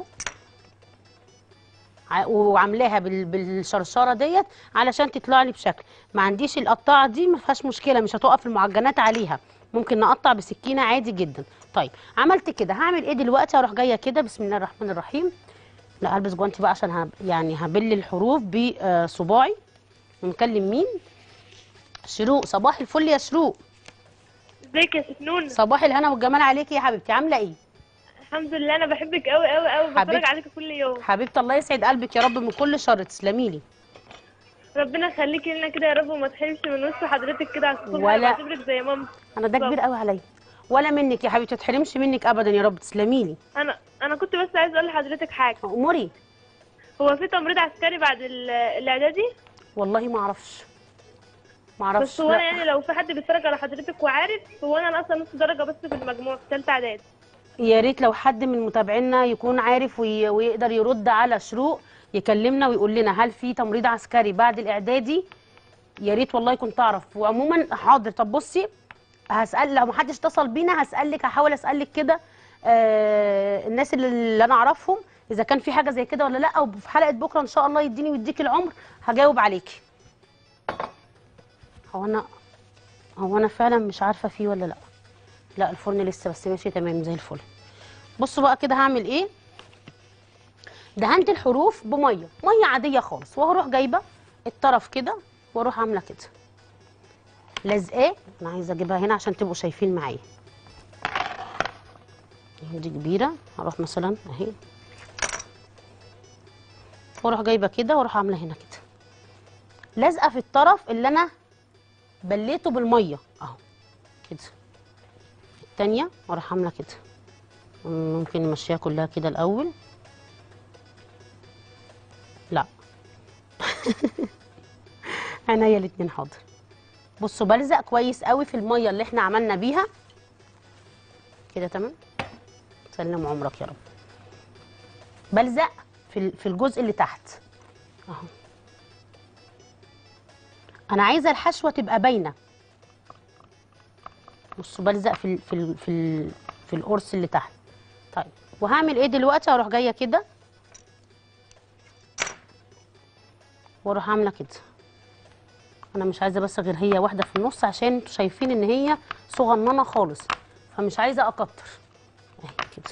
ع- وعاملاها بال- بالشرشره ديت علشان تطلع لي بشكل ما عنديش القطاعه دي ما فيهاش مشكله مش هتقف المعجنات عليها ممكن نقطع بسكينه عادي جدا طيب عملت كده هعمل ايه دلوقتي هروح جايه كده بسم الله الرحمن الرحيم لا هلبس جوانتي بقى عشان هب يعني هبل الحروف بصباعي ونكلم مين شروق صباح الفل يا شروق ازيك يا سفنون صباح الهنا والجمال عليكي يا حبيبتي عامله ايه الحمد لله انا بحبك قوي قوي قوي حبيبتي. بتفرج عليك كل يوم حبيبتي الله يسعد قلبك يا رب من كل شر تسلمي لي ربنا يخليكي لنا كده يا رب وما تحرمش من وسط حضرتك كده على الصبح ولا- أنا بعتبرك زي مامتي انا ده طب. كبير قوي عليا ولا منك يا حبيبتي ما تحرمش منك ابدا يا رب تسلمي لي انا انا كنت بس عايز اقول لحضرتك حاجه اموري هو في تمريض عسكري بعد ال- الاعدادي والله ما اعرفش ما اعرفش بس هو انا لا. يعني لو في حد بيتفرج على حضرتك وعارف هو انا ناقصه نص درجه بس في المجموع في ثالثه اعدادي يا ريت لو حد من متابعينا يكون عارف وي... ويقدر يرد على شروق يكلمنا ويقول لنا هل في تمريض عسكري بعد الاعدادي يا ريت والله كنت اعرف وعموما حاضر طب بصي هسال لو محدش اتصل بينا هسالك هحاول اسالك كده آه الناس اللي, اللي انا اعرفهم اذا كان في حاجه زي كده ولا لا وفي حلقه بكره ان شاء الله يديني ويديك العمر هجاوب عليكي هو انا هو انا فعلا مش عارفه فيه ولا لا لا الفرن لسه بس ماشي تمام زي الفل بصوا بقى كده هعمل ايه دهنت الحروف بميه ميه عاديه خالص وهروح جايبه الطرف كده واروح عامله كده لازقاه انا عايزه اجيبها هنا عشان تبقوا شايفين معايا دي كبيره هروح مثلا اهي واروح جايبه كده واروح عامله هنا كده لازقه في الطرف اللي انا بليته بالميه اهو كده التانية واروح عامله كده ممكن نمشيها كلها كده الاول لا عينيا الاتنين حاضر بصوا بلزق كويس قوي في الميه اللي احنا عملنا بيها كده تمام سلم عمرك يا رب بلزق في ال- في الجزء اللي تحت اهو انا عايزه الحشوه تبقى باينه بصوا بلزق في ال في ال في ال في القرص اللي تحت طيب وهعمل ايه دلوقتي هروح جايه كده واروح عامله كده انا مش عايزه بس غير هي واحده في النص عشان انتوا شايفين ان هي صغننه خالص فمش عايزه اكتر اهي كده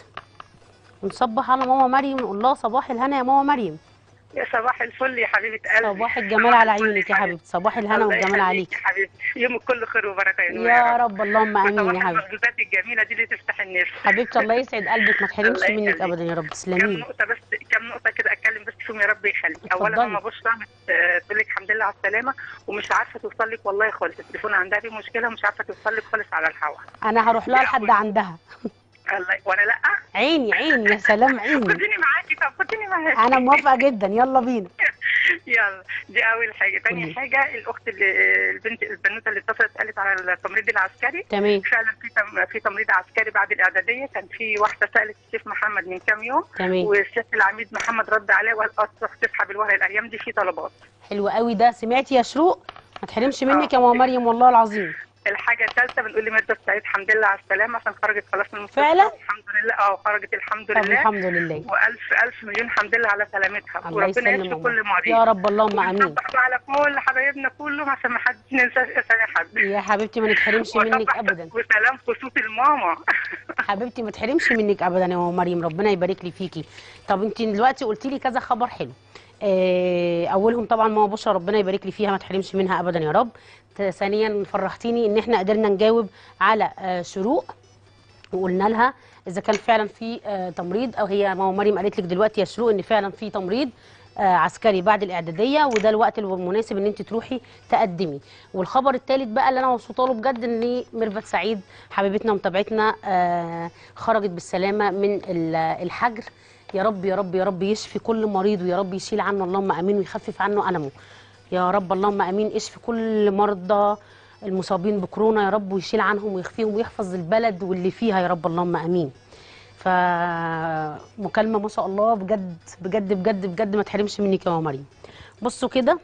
ونصبح على ماما مريم نقول لها صباح الهنا يا ماما مريم يا صباح الفل يا حبيبه قلبي صباح الجمال على عيونك يا حبيبتي صباح الهنا الله والجمال يخليك عليك يا حبيبتي يومك كله خير وبركه يا نور يا رب اللهم امين وصباح يا حبيبتي المخبوزات الجميله دي اللي تفتح النفس حبيبتي الله يسعد قلبك ما تحرمش الله منك يخليك. ابدا يا رب كم تسلمي لي نقطة بس كم نقطة كده أتكلم بس فيهم يا رب يخليك، أولا اتفضلي. ماما بشرى بت- تقول لك الحمد لله على السلامة ومش عارفة توصل لك والله خالص، التليفون عندها فيه مشكلة ومش عارفة توصل لك خالص على الهوا. انا هروح لها لحد عندها الله وأنا لأ عيني عيني يا سلام عيني خديني معاكي طب خديني معاكي. انا موافقه جدا يلا بينا يلا دي أول حاجة، قولي. تاني حاجة الأخت اللي البنت البنوتة اللي اتصلت قالت على التمريض العسكري تمام فعلا في تم في تمريض عسكري بعد الإعدادية كان في واحدة سألت الشيخ محمد من كام يوم تمام والشيخ العميد محمد رد عليه وقال اه تروح تسحب الورق الأيام دي في طلبات. حلو قوي ده سمعتي يا شروق ما تحرمش منك يا ماما مريم والله العظيم الحاجة الثالثة بنقول لميرزا سعيد الحمد لله على السلامة عشان خرجت خلاص من المستشفى فعلا؟ الحمد لله اه خرجت الحمد طب لله الحمد لله والف الف مليون حمد لله على سلامتها الله وربنا يسلم يشفي عمرك. كل مريض يا رب اللهم امين ونصبح بقى على كل حبايبنا كلهم عشان ما حدش ننسى اسامي حد يا حبيبتي ما نتحرمش منك وصبح ابدا وسلام خصوص الماما حبيبتي ما تحرمش منك ابدا يا ماما مريم ربنا يبارك لي فيكي طب انت دلوقتي قلتي لي كذا خبر حلو آه، اولهم طبعا ماما بشرى ربنا يبارك لي فيها ما تحرمش منها ابدا يا رب ت- ثانيا فرحتيني ان احنا قدرنا نجاوب على آه، شروق وقلنا لها اذا كان فعلا في آه، تمريض او هي ماما مريم قالت لك دلوقتي يا شروق ان فعلا في تمريض آه، عسكري بعد الاعداديه وده الوقت المناسب ان انت تروحي تقدمي والخبر الثالث بقى اللي انا مبسوطه له بجد ان ميرفت سعيد حبيبتنا ومتابعتنا آه، خرجت بالسلامه من ال- الحجر يا رب يا رب يا رب يشفي كل مريض ويا رب يشيل عنه اللهم امين ويخفف عنه المه يا رب اللهم امين اشفي كل مرضى المصابين بكورونا يا رب ويشيل عنهم ويخفيهم ويحفظ البلد واللي فيها يا رب اللهم امين فمكالمه ما شاء الله بجد بجد بجد بجد ما تحرمش منك يا ماما مريم بصوا كده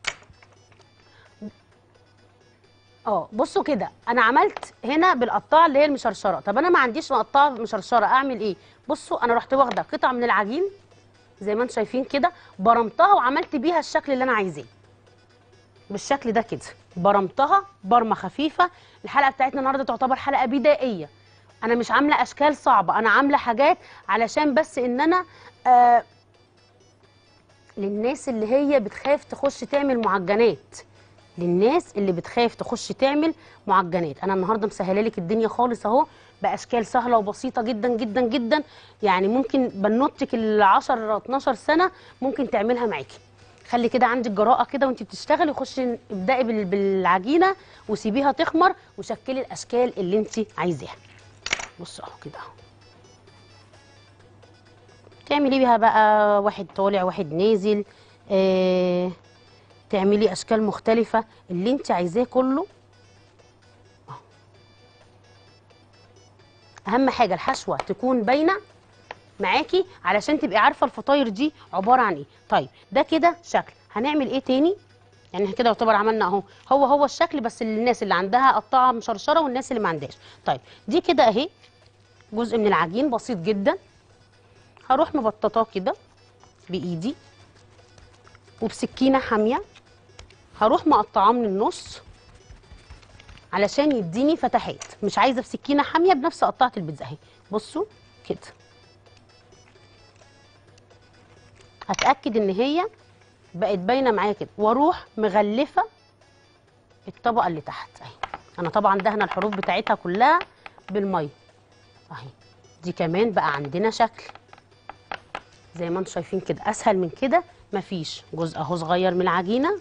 اه بصوا كده انا عملت هنا بالقطاعه اللي هي المشرشره طب انا ما عنديش مقطعه مشرشره اعمل ايه بصوا انا رحت واخده قطعه من العجين زي ما انتم شايفين كده برمتها وعملت بيها الشكل اللي انا عايزاه بالشكل ده كده برمتها برمه خفيفه الحلقه بتاعتنا النهارده تعتبر حلقه بدائيه انا مش عامله اشكال صعبه انا عامله حاجات علشان بس ان انا آه للناس اللي هي بتخاف تخش تعمل معجنات للناس اللي بتخاف تخش تعمل معجنات انا النهارده مسهله لك الدنيا خالص اهو باشكال سهله وبسيطه جدا جدا جدا يعني ممكن بنوتك ال 10 12 سنه ممكن تعملها معاكي خلي كده عندك جراءه كده وانت بتشتغلي خشي ابدأي بال- بالعجينه وسيبيها تخمر وشكلي الاشكال اللي انت عايزاها بصوا اهو كده اهو تعملي بيها بقى واحد طالع واحد نازل آه تعملي اشكال مختلفه اللي انت عايزاه كله أهو. اهم حاجه الحشوه تكون باينه معاكي علشان تبقي عارفه الفطاير دي عباره عن ايه طيب ده كده شكل هنعمل ايه تاني يعني إحنا كده يعتبر عملنا اهو هو هو الشكل بس للناس اللي عندها قطعه مشرشره والناس اللي ما عندهاش طيب دي كده اهي جزء من العجين بسيط جدا هروح مبططاه كده بايدي وبسكينه حاميه هروح مقطعاه من النص علشان يديني فتحات مش عايزه بسكينه حاميه بنفس قطعه البيتزا اهي بصوا كده هتاكد ان هي بقت باينه معايا كده واروح مغلفه الطبقه اللي تحت اهي انا طبعا دهنه الحروف بتاعتها كلها بالميه اهي دي كمان بقى عندنا شكل زي ما انتم شايفين كده اسهل من كده مفيش جزء اهو صغير من العجينه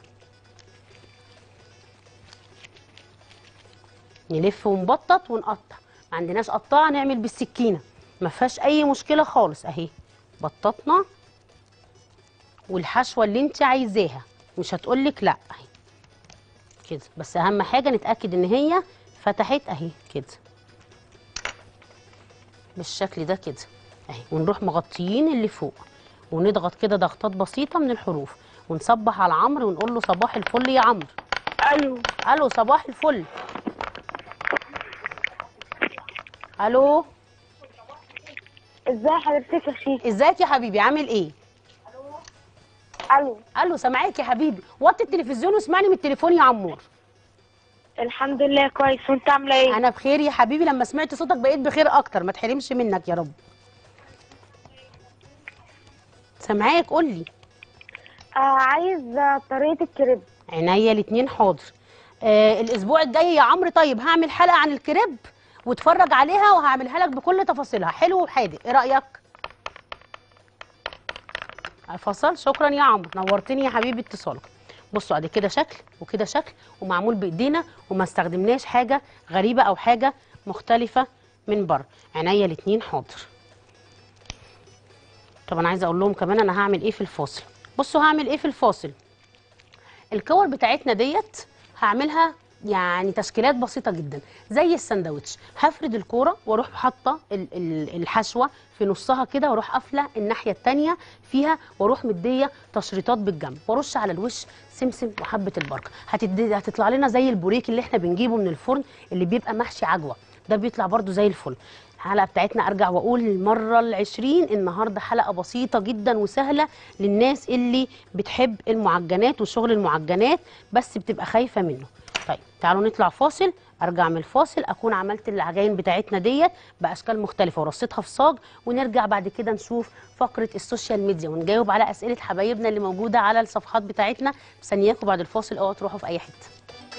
نلف ونبطط ونقطع ما عندناش قطاعه نعمل بالسكينه ما فيهاش اي مشكله خالص اهي بططنا والحشوه اللي انت عايزاها مش هتقولك لا اهي كده بس اهم حاجه نتاكد ان هي فتحت اهي كده بالشكل ده كده اهي ونروح مغطيين اللي فوق ونضغط كده ضغطات بسيطه من الحروف ونصبح على عمرو ونقول له صباح الفل يا عمرو الو الو صباح الفل الو ازاي حضرتك يا شيخ ازيك يا حبيبي عامل ايه الو الو سامعاك يا حبيبي وطي التلفزيون واسمعني من التليفون يا عمور الحمد لله كويس وانت عامله ايه انا بخير يا حبيبي لما سمعت صوتك بقيت بخير اكتر ما تحرمش منك يا رب سامعاك قول لي آه عايز آه، طريقه الكريب عينيا الاتنين حاضر آه الاسبوع الجاي يا عمرو طيب هعمل حلقه عن الكريب واتفرج عليها وهعملها لك بكل تفاصيلها حلو وحادق ايه رايك فصل شكرا يا عمرو نورتني يا حبيبي اتصالك بصوا ادي كده شكل وكده شكل ومعمول بايدينا وما استخدمناش حاجه غريبه او حاجه مختلفه من بره عينيا الاتنين حاضر طب انا عايزه اقول لهم كمان انا هعمل ايه في الفاصل بصوا هعمل ايه في الفاصل الكور بتاعتنا ديت هعملها يعني تشكيلات بسيطة جدا زي السندوتش هفرد الكورة واروح حاطة ال- ال- الحشوة في نصها كده واروح قافلة الناحية التانية فيها واروح مدية تشريطات بالجنب وارش على الوش سمسم وحبة البركة هتدي هتطلع لنا زي البوريك اللي احنا بنجيبه من الفرن اللي بيبقى محشي عجوة ده بيطلع برضو زي الفل الحلقه بتاعتنا ارجع واقول المره العشرين النهارده حلقه بسيطه جدا وسهله للناس اللي بتحب المعجنات وشغل المعجنات بس بتبقى خايفه منه طيب تعالوا نطلع فاصل ارجع من الفاصل اكون عملت العجائن بتاعتنا ديت باشكال مختلفه ورصيتها في صاج ونرجع بعد كده نشوف فقره السوشيال ميديا ونجاوب على اسئله حبايبنا اللي موجوده على الصفحات بتاعتنا مستنياكم بعد الفاصل اوعوا تروحوا في اي حته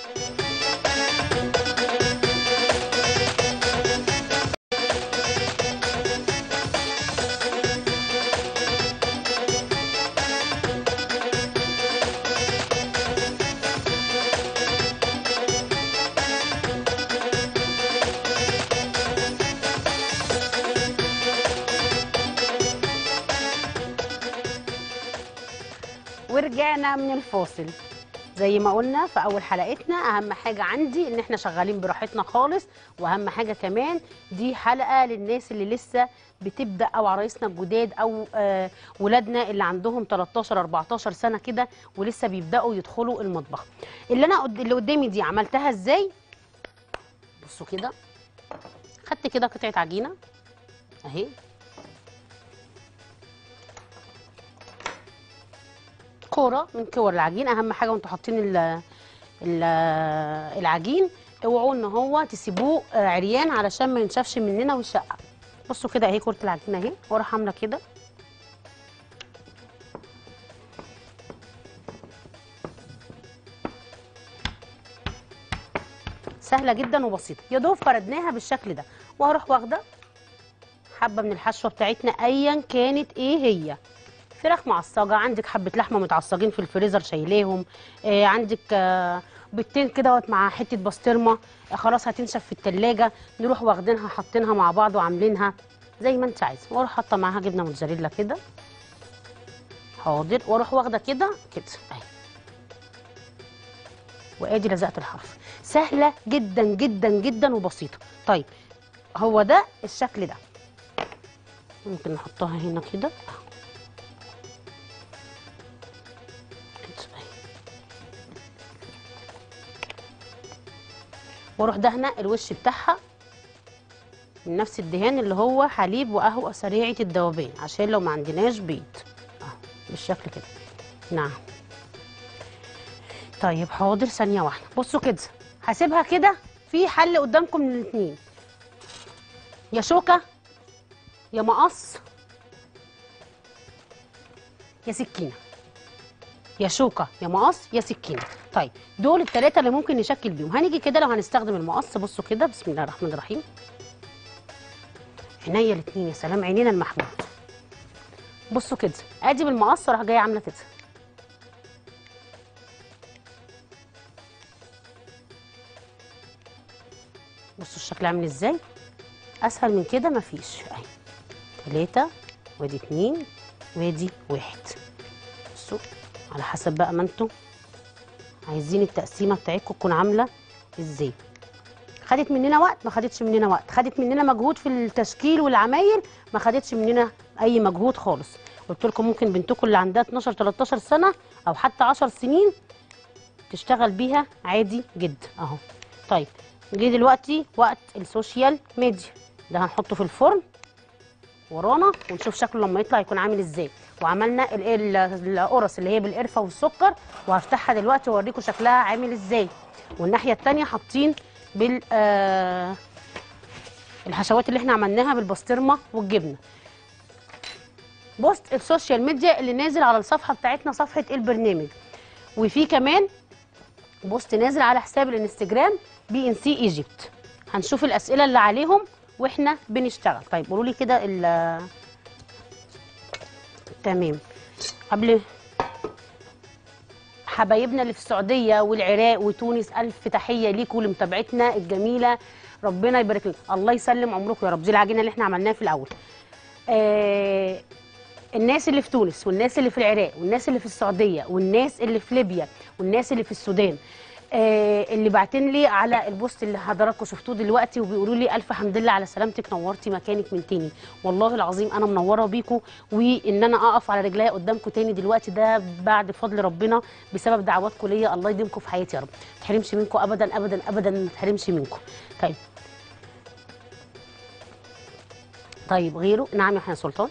ورجعنا من الفاصل زي ما قلنا في اول حلقتنا اهم حاجه عندي ان احنا شغالين براحتنا خالص واهم حاجه كمان دي حلقه للناس اللي لسه بتبدا او عرايسنا الجداد او آه ولادنا اللي عندهم 13 14 سنه كده ولسه بيبداوا يدخلوا المطبخ اللي انا قد- اللي قدامي دي عملتها ازاي بصوا كده خدت كده قطعه عجينه اهي كوره من كور العجين اهم حاجه وانتوا حاطين ال- ال- العجين اوعوا ان هو تسيبوه آه، عريان علشان ما ينشفش مننا ويشقق بصوا كده اهي كوره العجين اهي واروح عامله كده سهله جدا وبسيطه يا دوب فردناها بالشكل ده وهروح واخده حبه من الحشوه بتاعتنا ايا كانت ايه هي فراخ معصجه عندك حبه لحمه متعصجين في الفريزر شايلاهم آه عندك آه بيضتين كده مع حته بسطرمه آه خلاص هتنشف في التلاجة نروح واخدينها حاطينها مع بعض وعاملينها زي ما انت عايزه واروح حاطه معاها جبنه موتزاريلا كده حاضر واروح واخده كده كده اهي وادي لزقه الحرف سهله جدا جدا جدا وبسيطه طيب هو ده الشكل ده ممكن نحطها هنا كده أهو. كده أهي. واروح دهنه الوش بتاعها من نفس الدهان اللي هو حليب وقهوه سريعه الذوبان عشان لو ما عندناش بيض اهو بالشكل كده نعم طيب حاضر ثانيه واحده بصوا كده هسيبها كده في حل قدامكم من الاثنين يا شوكه يا مقص يا سكينه يا شوكه يا مقص يا سكينه طيب دول الثلاثه اللي ممكن نشكل بيهم هنيجي كده لو هنستخدم المقص بصوا كده بسم الله الرحمن الرحيم عينيا الاثنين يا سلام عينينا المحمود بصوا كده ادي بالمقص راح جايه عامله كده بصوا الشكل عامل ازاي اسهل من كده مفيش اهي تلاتة وادي اتنين وادي واحد بصوا على حسب بقى ما انتوا عايزين التقسيمه بتاعتكم تكون عامله ازاي خدت مننا وقت ما خدتش مننا وقت خدت مننا مجهود في التشكيل والعمايل ما خدتش مننا اي مجهود خالص قلت لكم ممكن بنتكم اللي عندها 12 13 سنه او حتى 10 سنين تشتغل بيها عادي جدا اهو طيب جه دلوقتي وقت السوشيال ميديا ده هنحطه في الفرن ورانا ونشوف شكله لما يطلع يكون عامل ازاي وعملنا ال- ال- القرص اللي هي بالقرفه والسكر وهفتحها دلوقتي واوريكم شكلها عامل ازاي والناحيه التانية حاطين بال آه الحشوات اللي احنا عملناها بالبسطرمه والجبنه بوست السوشيال ميديا اللي نازل على الصفحه بتاعتنا صفحه البرنامج وفي كمان بوست نازل على حساب الانستجرام بي ان سي ايجيبت هنشوف الاسئله اللي عليهم واحنا بنشتغل طيب قولوا لي كده ال تمام قبل حبايبنا اللي في السعوديه والعراق وتونس الف تحيه ليكم لمتابعتنا الجميله ربنا يبارك لنا الله يسلم عمركم يا رب دي العجينه اللي احنا عملناها في الاول آه الناس اللي في تونس والناس اللي في العراق والناس اللي في السعوديه والناس اللي في ليبيا والناس اللي في السودان آه اللي باعتين لي على البوست اللي حضراتكم شفتوه دلوقتي وبيقولوا لي الف حمد لله على سلامتك نورتي مكانك من تاني والله العظيم انا منوره بيكم وان انا اقف على رجليا قدامكم تاني دلوقتي ده بعد فضل ربنا بسبب دعواتكم ليا الله يديمكم في حياتي يا رب ما تحرمش منكم ابدا ابدا ابدا ما تحرمش منكم طيب طيب غيره نعم يا حسن سلطان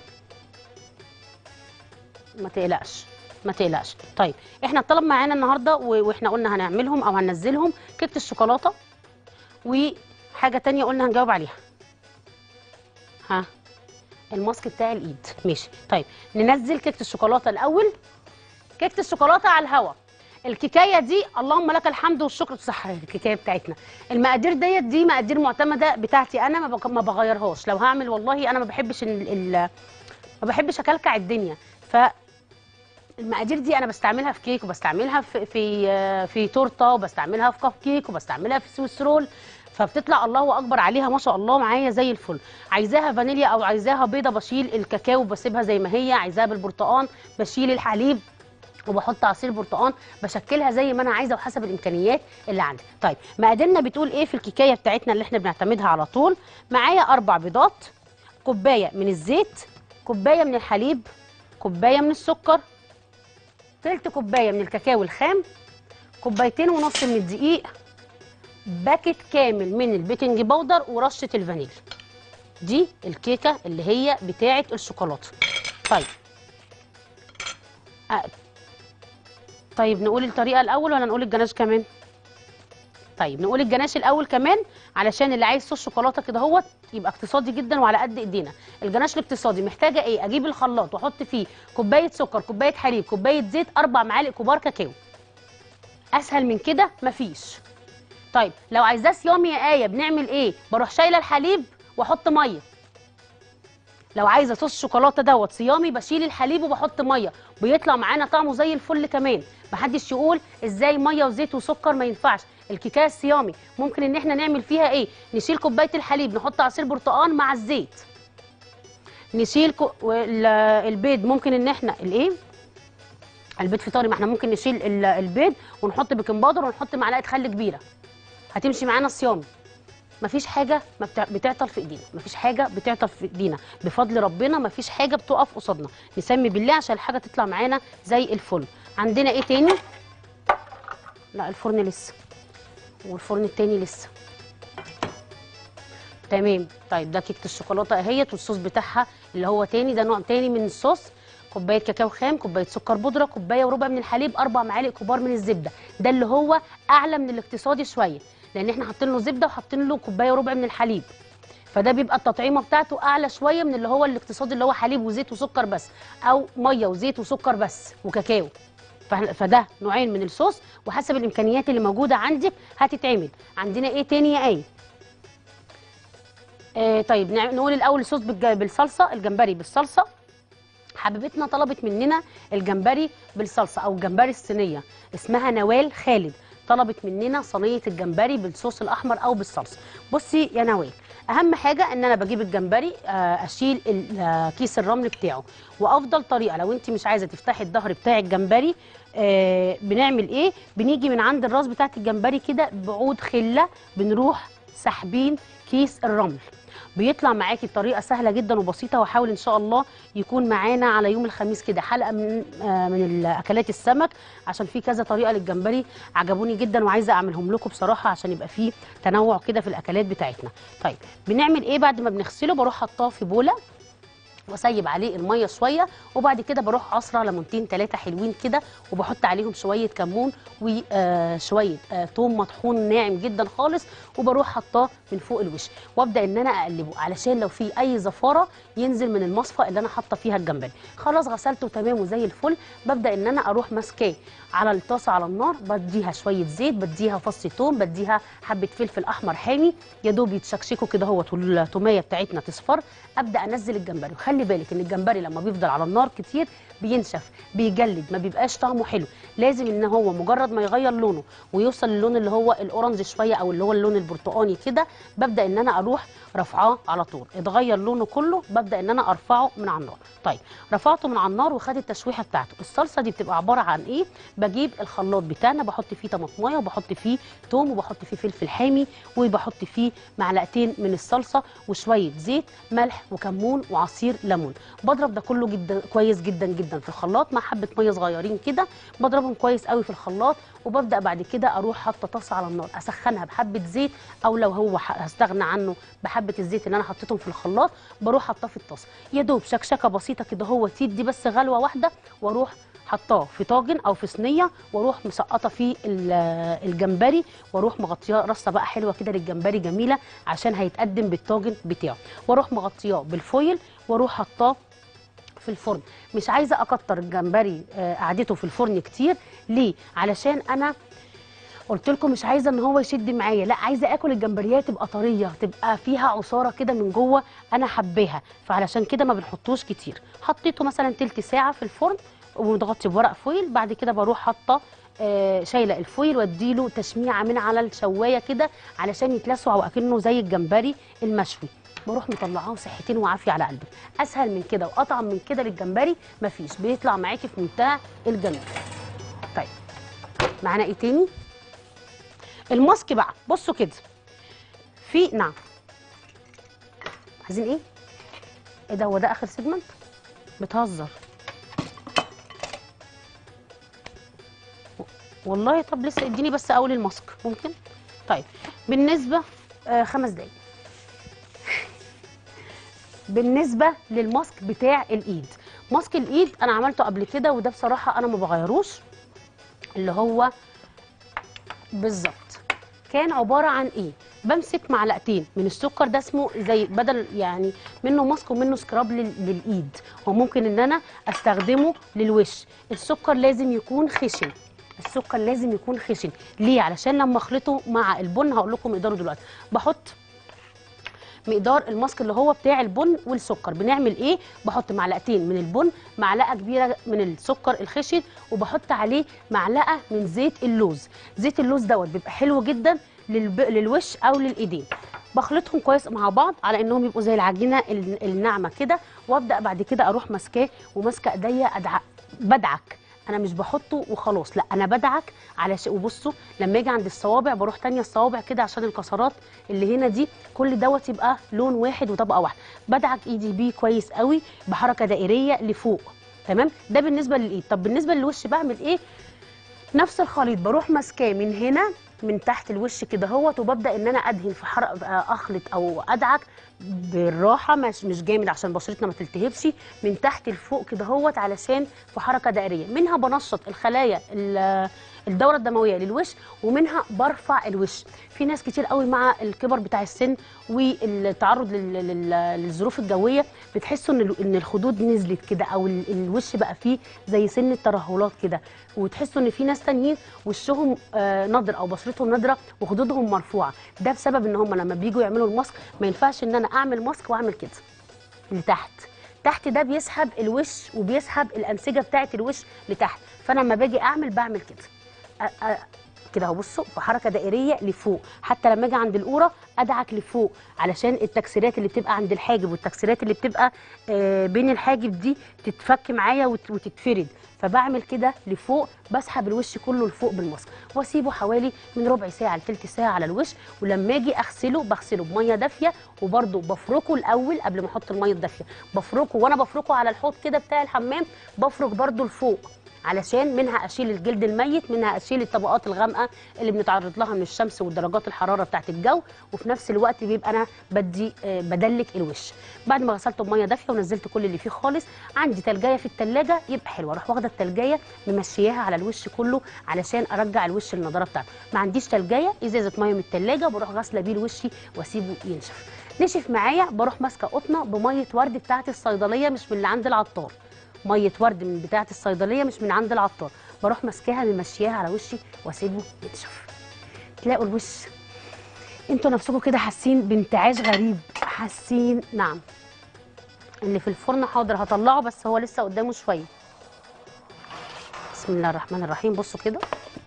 ما تقلقش ما تقلقش طيب احنا الطلب معانا النهارده و- واحنا قلنا هنعملهم او هننزلهم كيكه الشوكولاته وحاجه تانية قلنا هنجاوب عليها ها الماسك بتاع الايد ماشي طيب ننزل كيكه الشوكولاته الاول كيكه الشوكولاته على الهواء الكيكايه دي اللهم لك الحمد والشكر صح الكيكايه بتاعتنا المقادير ديت دي مقادير معتمده بتاعتي انا ما بق- ما بغيرهاش لو هعمل والله انا ما بحبش ال- ال- ما بحبش اكلكع الدنيا ف المقادير دي انا بستعملها في كيك وبستعملها في في آه، في تورته وبستعملها في كب كيك وبستعملها في سويس رول فبتطلع الله اكبر عليها ما شاء الله معايا زي الفل عايزاها فانيليا او عايزاها بيضه بشيل الكاكاو بسيبها زي ما هي عايزاها بالبرتقال بشيل الحليب وبحط عصير برتقال بشكلها زي ما انا عايزه وحسب الامكانيات اللي عندي طيب مقاديرنا بتقول ايه في الكيكايه بتاعتنا اللي احنا بنعتمدها على طول معايا اربع بيضات كوبايه من الزيت كوبايه من الحليب كوبايه من السكر تلت كوبايه من الكاكاو الخام كوبايتين ونص من الدقيق باكت كامل من البيكنج باودر ورشه الفانيليا دي الكيكه اللي هي بتاعه الشوكولاته طيب أ- طيب نقول الطريقه الاول ولا نقول الجناش كمان طيب نقول الجناش الاول كمان علشان اللي عايز صوص شوكولاته كده هو يبقى اقتصادي جدا وعلى قد ايدينا الجناش الاقتصادي محتاجه ايه اجيب الخلاط واحط فيه كوبايه سكر كوبايه حليب كوبايه زيت اربع معالق كبار كاكاو اسهل من كده مفيش طيب لو عايزاه صيامي يا ايه بنعمل ايه بروح شايله الحليب واحط ميه لو عايزه صوص شوكولاته دوت صيامي بشيل الحليب وبحط ميه بيطلع معانا طعمه زي الفل كمان محدش يقول ازاي ميه وزيت وسكر ما ينفعش الكيكه الصيامي ممكن ان احنا نعمل فيها ايه نشيل كوبايه الحليب نحط عصير برتقال مع الزيت نشيل كو... وال- البيض ممكن ان احنا الايه البيض فطاري ما احنا ممكن نشيل ال- البيض ونحط بيكنج باودر ونحط معلقه خل كبيره هتمشي معانا صيامي مفيش حاجه ما بتع- بتعطل في ايدينا مفيش حاجه بتعطل في ايدينا بفضل ربنا مفيش حاجه بتقف قصادنا نسمي بالله عشان الحاجه تطلع معانا زي الفل عندنا ايه تاني لا الفرن لسه والفرن التاني لسه تمام طيب ده كيكه الشوكولاته اهيت والصوص بتاعها اللي هو تاني ده نوع تاني من الصوص كوبايه كاكاو خام كوبايه سكر بودره كوبايه وربع من الحليب اربع معالق كبار من الزبده ده اللي هو اعلى من الاقتصادي شويه لان احنا حاطين له زبده وحاطين له كوبايه وربع من الحليب فده بيبقى التطعيمه بتاعته اعلى شويه من اللي هو الاقتصادي اللي هو حليب وزيت وسكر بس او ميه وزيت وسكر بس وكاكاو ف- فده نوعين من الصوص وحسب الامكانيات اللي موجوده عندك هتتعمل عندنا ايه تاني يا ايه آه طيب نع- نقول الاول الصوص بالج- بالصلصه الجمبري بالصلصه حبيبتنا طلبت مننا الجمبري بالصلصه او الجمبري الصينيه اسمها نوال خالد طلبت مننا صينيه الجمبري بالصوص الاحمر او بالصلصه بصي يا نوال اهم حاجه ان انا بجيب الجمبري آه، اشيل ال- آه، كيس الرمل بتاعه وافضل طريقه لو انت مش عايزه تفتحي الظهر بتاع الجمبري آه، بنعمل ايه بنيجي من عند الراس بتاعت الجمبري كده بعود خله بنروح ساحبين كيس الرمل بيطلع معاكي بطريقه سهله جدا وبسيطه واحاول ان شاء الله يكون معانا على يوم الخميس كده حلقه من آه، من الاكلات السمك عشان في كذا طريقه للجمبري عجبوني جدا وعايزه اعملهم لكم بصراحه عشان يبقى في تنوع كده في الاكلات بتاعتنا طيب بنعمل ايه بعد ما بنغسله بروح حطاه في بوله واسيب عليه الميه شويه وبعد كده بروح عصره ليمونتين ثلاثه حلوين كده وبحط عليهم شويه كمون وشويه توم مطحون ناعم جدا خالص وبروح حطاه من فوق الوش وابدا ان انا اقلبه علشان لو في اي زفاره ينزل من المصفى اللي انا حاطه فيها الجمبري خلاص غسلته تمام وزي الفل ببدا ان انا اروح ماسكاه على الطاسه على النار بديها شويه زيت بديها فص توم بديها حبه فلفل احمر حامي يا دوب يتشكشكوا كده اهوت والتوميه بتاعتنا تصفر ابدا انزل الجمبري وخلي بالك ان الجمبري لما بيفضل على النار كتير بينشف بيجلد ما بيبقاش طعمه حلو لازم ان هو مجرد ما يغير لونه ويوصل للون اللي هو الاورنج شويه او اللي هو اللون البرتقاني كده ببدا ان انا اروح رافعاه على طول اتغير لونه كله ببدا ان انا ارفعه من على النار طيب رفعته من على النار وخد التشويحه بتاعته الصلصه دي بتبقى عباره عن ايه بجيب الخلاط بتاعنا بحط فيه طماطمايه وبحط فيه توم وبحط فيه فلفل حامي وبحط فيه معلقتين من الصلصه وشويه زيت ملح وكمون وعصير ليمون بضرب ده كله جدا كويس جدا جدا في الخلاط مع حبه ميه صغيرين كده بضربهم كويس قوي في الخلاط وببدا بعد كده اروح حاطه طاسه على النار اسخنها بحبه زيت او لو هو ح- هستغنى عنه بحبه الزيت اللي انا حطيتهم في الخلاط بروح حاطاه في الطاسه يا دوب شكشكه بسيطه كده هو تدي بس غلوه واحده واروح حطاه في طاجن او في صينيه واروح مسقطه فيه ال- الجمبري واروح مغطياه رصه بقى حلوه كده للجمبري جميله عشان هيتقدم بالطاجن بتاعه واروح مغطياه بالفويل واروح حطاه في الفرن مش عايزه اكتر الجمبري آه، قعدته في الفرن كتير ليه علشان انا قلت لكم مش عايزه ان هو يشد معايا لا عايزه اكل الجمبريات تبقى طريه تبقى فيها عصاره كده من جوه انا حباها فعلشان كده ما بنحطوش كتير حطيته مثلا تلت ساعه في الفرن ومتغطي بورق فويل بعد كده بروح حاطه آه، شايله الفويل واديله تشميعه من على الشوايه كده علشان يتلسع واكنه زي الجمبري المشوي بروح مطلعاه صحتين وعافيه على قلبك اسهل من كده واطعم من كده للجمبري مفيش بيطلع معاكي في منتهى الجمال طيب معانا ايه تاني الماسك بقى بصوا كده في نعم عايزين ايه ايه ده هو ده اخر سيجمنت بتهزر والله طب لسه اديني بس اول الماسك ممكن طيب بالنسبه آه خمس دقايق بالنسبه للماسك بتاع الايد ماسك الايد انا عملته قبل كده وده بصراحه انا ما بغيروش اللي هو بالظبط كان عباره عن ايه بمسك معلقتين من السكر ده اسمه زي بدل يعني منه ماسك ومنه سكراب لل- للايد وممكن ان انا استخدمه للوش السكر لازم يكون خشن السكر لازم يكون خشن ليه علشان لما اخلطه مع البن هقول لكم مقداره دلوقتي بحط مقدار الماسك اللي هو بتاع البن والسكر بنعمل ايه بحط معلقتين من البن معلقه كبيره من السكر الخشن وبحط عليه معلقه من زيت اللوز زيت اللوز دوت بيبقى حلو جدا للب... للوش او للايدين بخلطهم كويس مع بعض على انهم يبقوا زي العجينه ال- الناعمه كده وابدا بعد كده اروح ماسكاه وماسكه ايديا ادعك بدعك انا مش بحطه وخلاص لا انا بدعك على شيء وبصوا لما اجي عند الصوابع بروح تانية الصوابع كده عشان الكسرات اللي هنا دي كل دوت يبقى لون واحد وطبقه واحده بدعك ايدي بيه كويس قوي بحركه دائريه لفوق تمام ده بالنسبه للايد طب بالنسبه للوش بعمل ايه نفس الخليط بروح ماسكاه من هنا من تحت الوش كده اهوت وببدا ان انا ادهن في حرق اخلط او ادعك بالراحه مش مش جامد عشان بشرتنا ما تلتهبش من تحت لفوق كده اهوت علشان في حركه دائريه منها بنشط الخلايا ال- الدوره الدمويه للوش ومنها برفع الوش في ناس كتير قوي مع الكبر بتاع السن والتعرض لل- لل- للظروف الجويه بتحسوا ان ال- ان الخدود نزلت كده او ال- الوش بقى فيه زي سن الترهلات كده وتحسوا ان في ناس تانيين وشهم آه، نضر او بشرتهم نضره وخدودهم مرفوعه ده بسبب ان هم لما بييجوا يعملوا الماسك ما ينفعش ان انا اعمل ماسك واعمل كده لتحت تحت ده بيسحب الوش وبيسحب الانسجه بتاعه الوش لتحت فانا لما باجي اعمل بعمل كده أ- أ- كده اهو بصوا في حركه دائريه لفوق حتى لما اجي عند القوره ادعك لفوق علشان التكسيرات اللي بتبقى عند الحاجب والتكسيرات اللي بتبقى آه، بين الحاجب دي تتفك معايا وت- وتتفرد فبعمل كده لفوق بسحب الوش كله لفوق بالماسك واسيبه حوالي من ربع ساعه لثلث ساعه على الوش ولما اجي اغسله بغسله بميه دافيه وبرده بفركه الاول قبل ما احط الميه الدافيه بفركه وانا بفركه على الحوض كده بتاع الحمام بفرك برده لفوق علشان منها اشيل الجلد الميت منها اشيل الطبقات الغامقه اللي بنتعرض لها من الشمس ودرجات الحراره بتاعه الجو وفي نفس الوقت بيبقى انا بدي آه، بدلك الوش بعد ما غسلته بميه دافيه ونزلت كل اللي فيه خالص عندي تلجايه في التلاجة يبقى حلو اروح واخده التلجايه ممشياها على الوش كله علشان ارجع الوش النضاره بتاعته ما عنديش تلجايه ازازه ميه من التلاجة بروح غاسله بيه الوش واسيبه ينشف نشف معايا بروح ماسكه قطنه بميه ورد بتاعه الصيدليه مش من اللي عند العطار ميه ورد من بتاعه الصيدليه مش من عند العطار بروح ماسكاها ممشياها على وشي واسيبه ينشف تلاقوا الوش انتوا نفسكم كده حاسين بانتعاش غريب حاسين نعم اللي في الفرن حاضر هطلعه بس هو لسه قدامه شويه بسم الله الرحمن الرحيم بصوا كده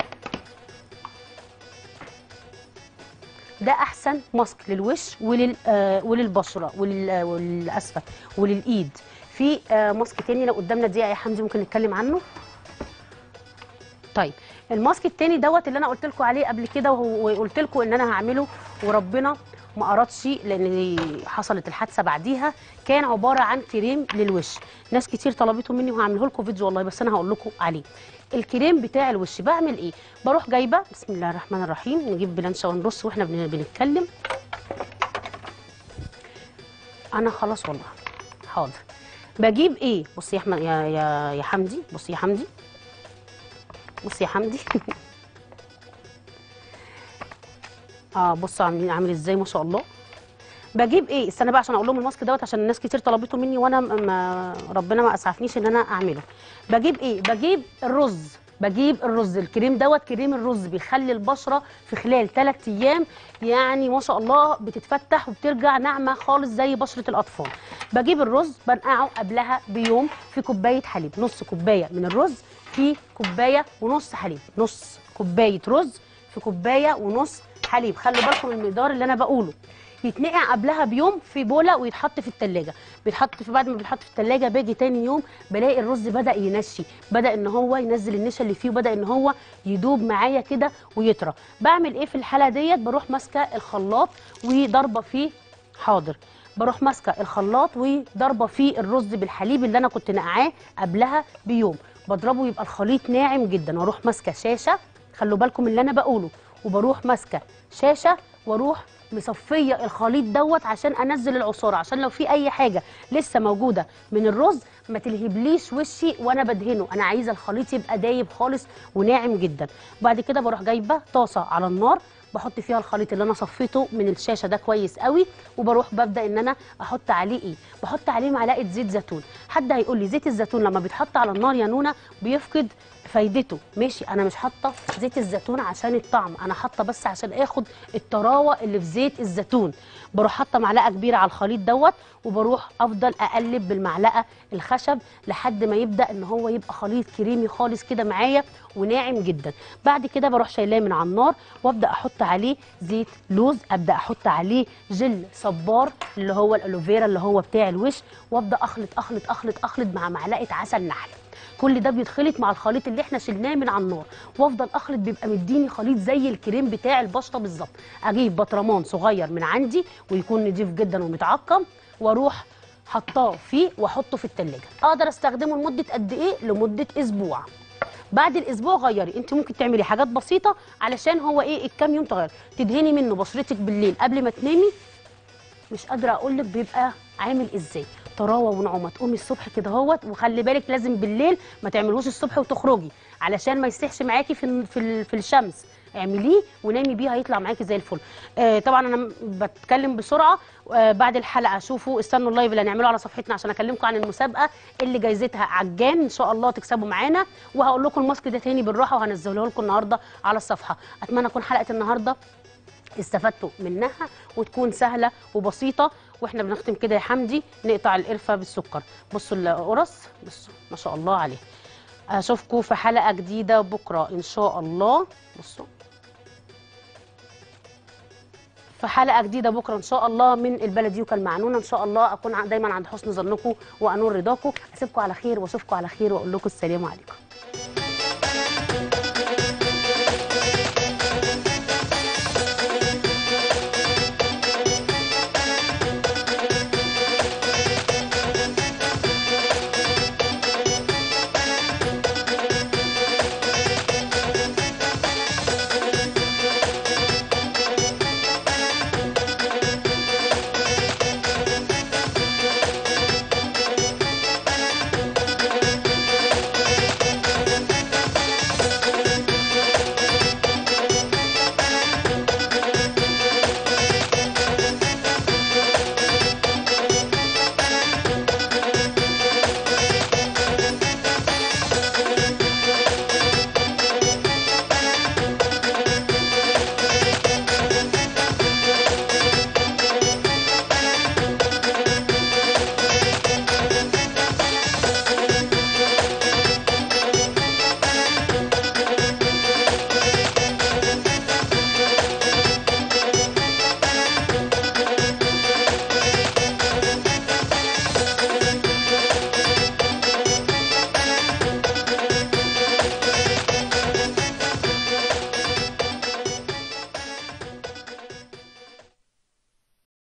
ده احسن ماسك للوش ولل آه وللبشره ولل آه وللاسفه وللايد في آه ماسك تاني لو قدامنا دقيقه يا حمدي ممكن نتكلم عنه طيب الماسك التاني دوت اللي انا قلت لكم عليه قبل كده وهو- وقلت لكم ان انا هعمله وربنا ما ارادش لان حصلت الحادثه بعديها كان عباره عن كريم للوش ناس كتير طلبته مني وهعمله لكم فيديو والله بس انا هقول لكم عليه الكريم بتاع الوش بعمل ايه بروح جايبه بسم الله الرحمن الرحيم نجيب بلانشه ونرص واحنا بن- بنتكلم انا خلاص والله حاضر بجيب ايه بصي يا احمد يا يا يا حمدي بصي يا حمدي بصي يا حمدي اه بصوا عاملين عامل ازاي ما شاء الله بجيب ايه استنى بقى عشان اقول لهم الماسك دوت عشان الناس كتير طلبته مني وانا م- ما ربنا ما اسعفنيش ان انا اعمله بجيب ايه بجيب الرز بجيب الرز الكريم دوت كريم الرز بيخلي البشره في خلال 3 ايام يعني ما شاء الله بتتفتح وبترجع ناعمه خالص زي بشره الاطفال بجيب الرز بنقعه قبلها بيوم في كوبايه حليب نص كوبايه من الرز في كوبايه ونص حليب نص كوبايه رز في كوبايه ونص حليب خلوا بالكم من المقدار اللي انا بقوله يتنقع قبلها بيوم في بوله ويتحط في التلاجة بيتحط في بعد ما بيتحط في التلاجة باجي تاني يوم بلاقي الرز بدا ينشي بدا ان هو ينزل النشا اللي فيه وبدا ان هو يدوب معايا كده ويطرى بعمل ايه في الحاله ديت بروح ماسكه الخلاط وضربه فيه حاضر بروح ماسكه الخلاط وضربه فيه الرز بالحليب اللي انا كنت نقعاه قبلها بيوم بضربه يبقى الخليط ناعم جدا واروح ماسكه شاشه خلوا بالكم اللي انا بقوله وبروح ماسكه شاشه واروح مصفيه الخليط دوت عشان انزل العصاره عشان لو في اي حاجه لسه موجوده من الرز ما تلهبليش وشي وانا بدهنه انا عايزه الخليط يبقى دايب خالص وناعم جدا بعد كده بروح جايبه طاسه على النار بحط فيها الخليط اللي انا صفيته من الشاشه ده كويس قوي وبروح ببدا ان انا احط عليه ايه بحط عليه معلقه زيت زيتون حد هيقول لي زيت الزيتون لما بيتحط على النار يا نونا بيفقد فايدته ماشي انا مش حاطه زيت الزيتون عشان الطعم انا حاطه بس عشان اخد الطراوه اللي في زيت الزيتون بروح حاطه معلقه كبيره على الخليط دوت وبروح افضل اقلب بالمعلقه الخشب لحد ما يبدا ان هو يبقى خليط كريمي خالص كده معايا وناعم جدا بعد كده بروح شايلاه من على النار وابدا احط عليه زيت لوز ابدا احط عليه جل صبار اللي هو الالوفيرا اللي هو بتاع الوش وابدا اخلط اخلط اخلط اخلط مع معلقه عسل نحل كل ده بيتخلط مع الخليط اللي احنا شلناه من على النار وافضل اخلط بيبقى مديني خليط زي الكريم بتاع البشره بالظبط اجيب بطرمان صغير من عندي ويكون نضيف جدا ومتعقم واروح حطاه فيه واحطه في التلاجة اقدر استخدمه لمده قد ايه لمده اسبوع بعد الاسبوع غيري انت ممكن تعملي حاجات بسيطه علشان هو ايه الكام يوم تغير تدهني منه بشرتك بالليل قبل ما تنامي مش قادره اقول لك بيبقى عامل ازاي طراوه ونعومه تقومي الصبح كده اهوت وخلي بالك لازم بالليل ما تعملوش الصبح وتخرجي علشان ما يسيحش معاكي في ال- في, ال- في الشمس اعمليه ونامي بيه هيطلع معاكي زي الفل آه طبعا انا م- بتكلم بسرعه آه بعد الحلقه شوفوا استنوا اللايف اللي هنعمله على صفحتنا عشان اكلمكم عن المسابقه اللي جايزتها عجان ان شاء الله تكسبوا معانا وهقول لكم الماسك ده تاني بالراحه وهنزله لكم النهارده على الصفحه اتمنى تكون حلقه النهارده استفدتوا منها وتكون سهله وبسيطه واحنا بنختم كده يا حمدي نقطع القرفه بالسكر بصوا القرص بصوا ما شاء الله عليه اشوفكم في حلقه جديده بكره ان شاء الله بصوا في حلقه جديده بكره ان شاء الله من البلديوكا المعنونه ان شاء الله اكون ع- دايما عند حسن ظنكم وانور رضاكم اسيبكم على خير واشوفكم على خير واقول لكم السلام عليكم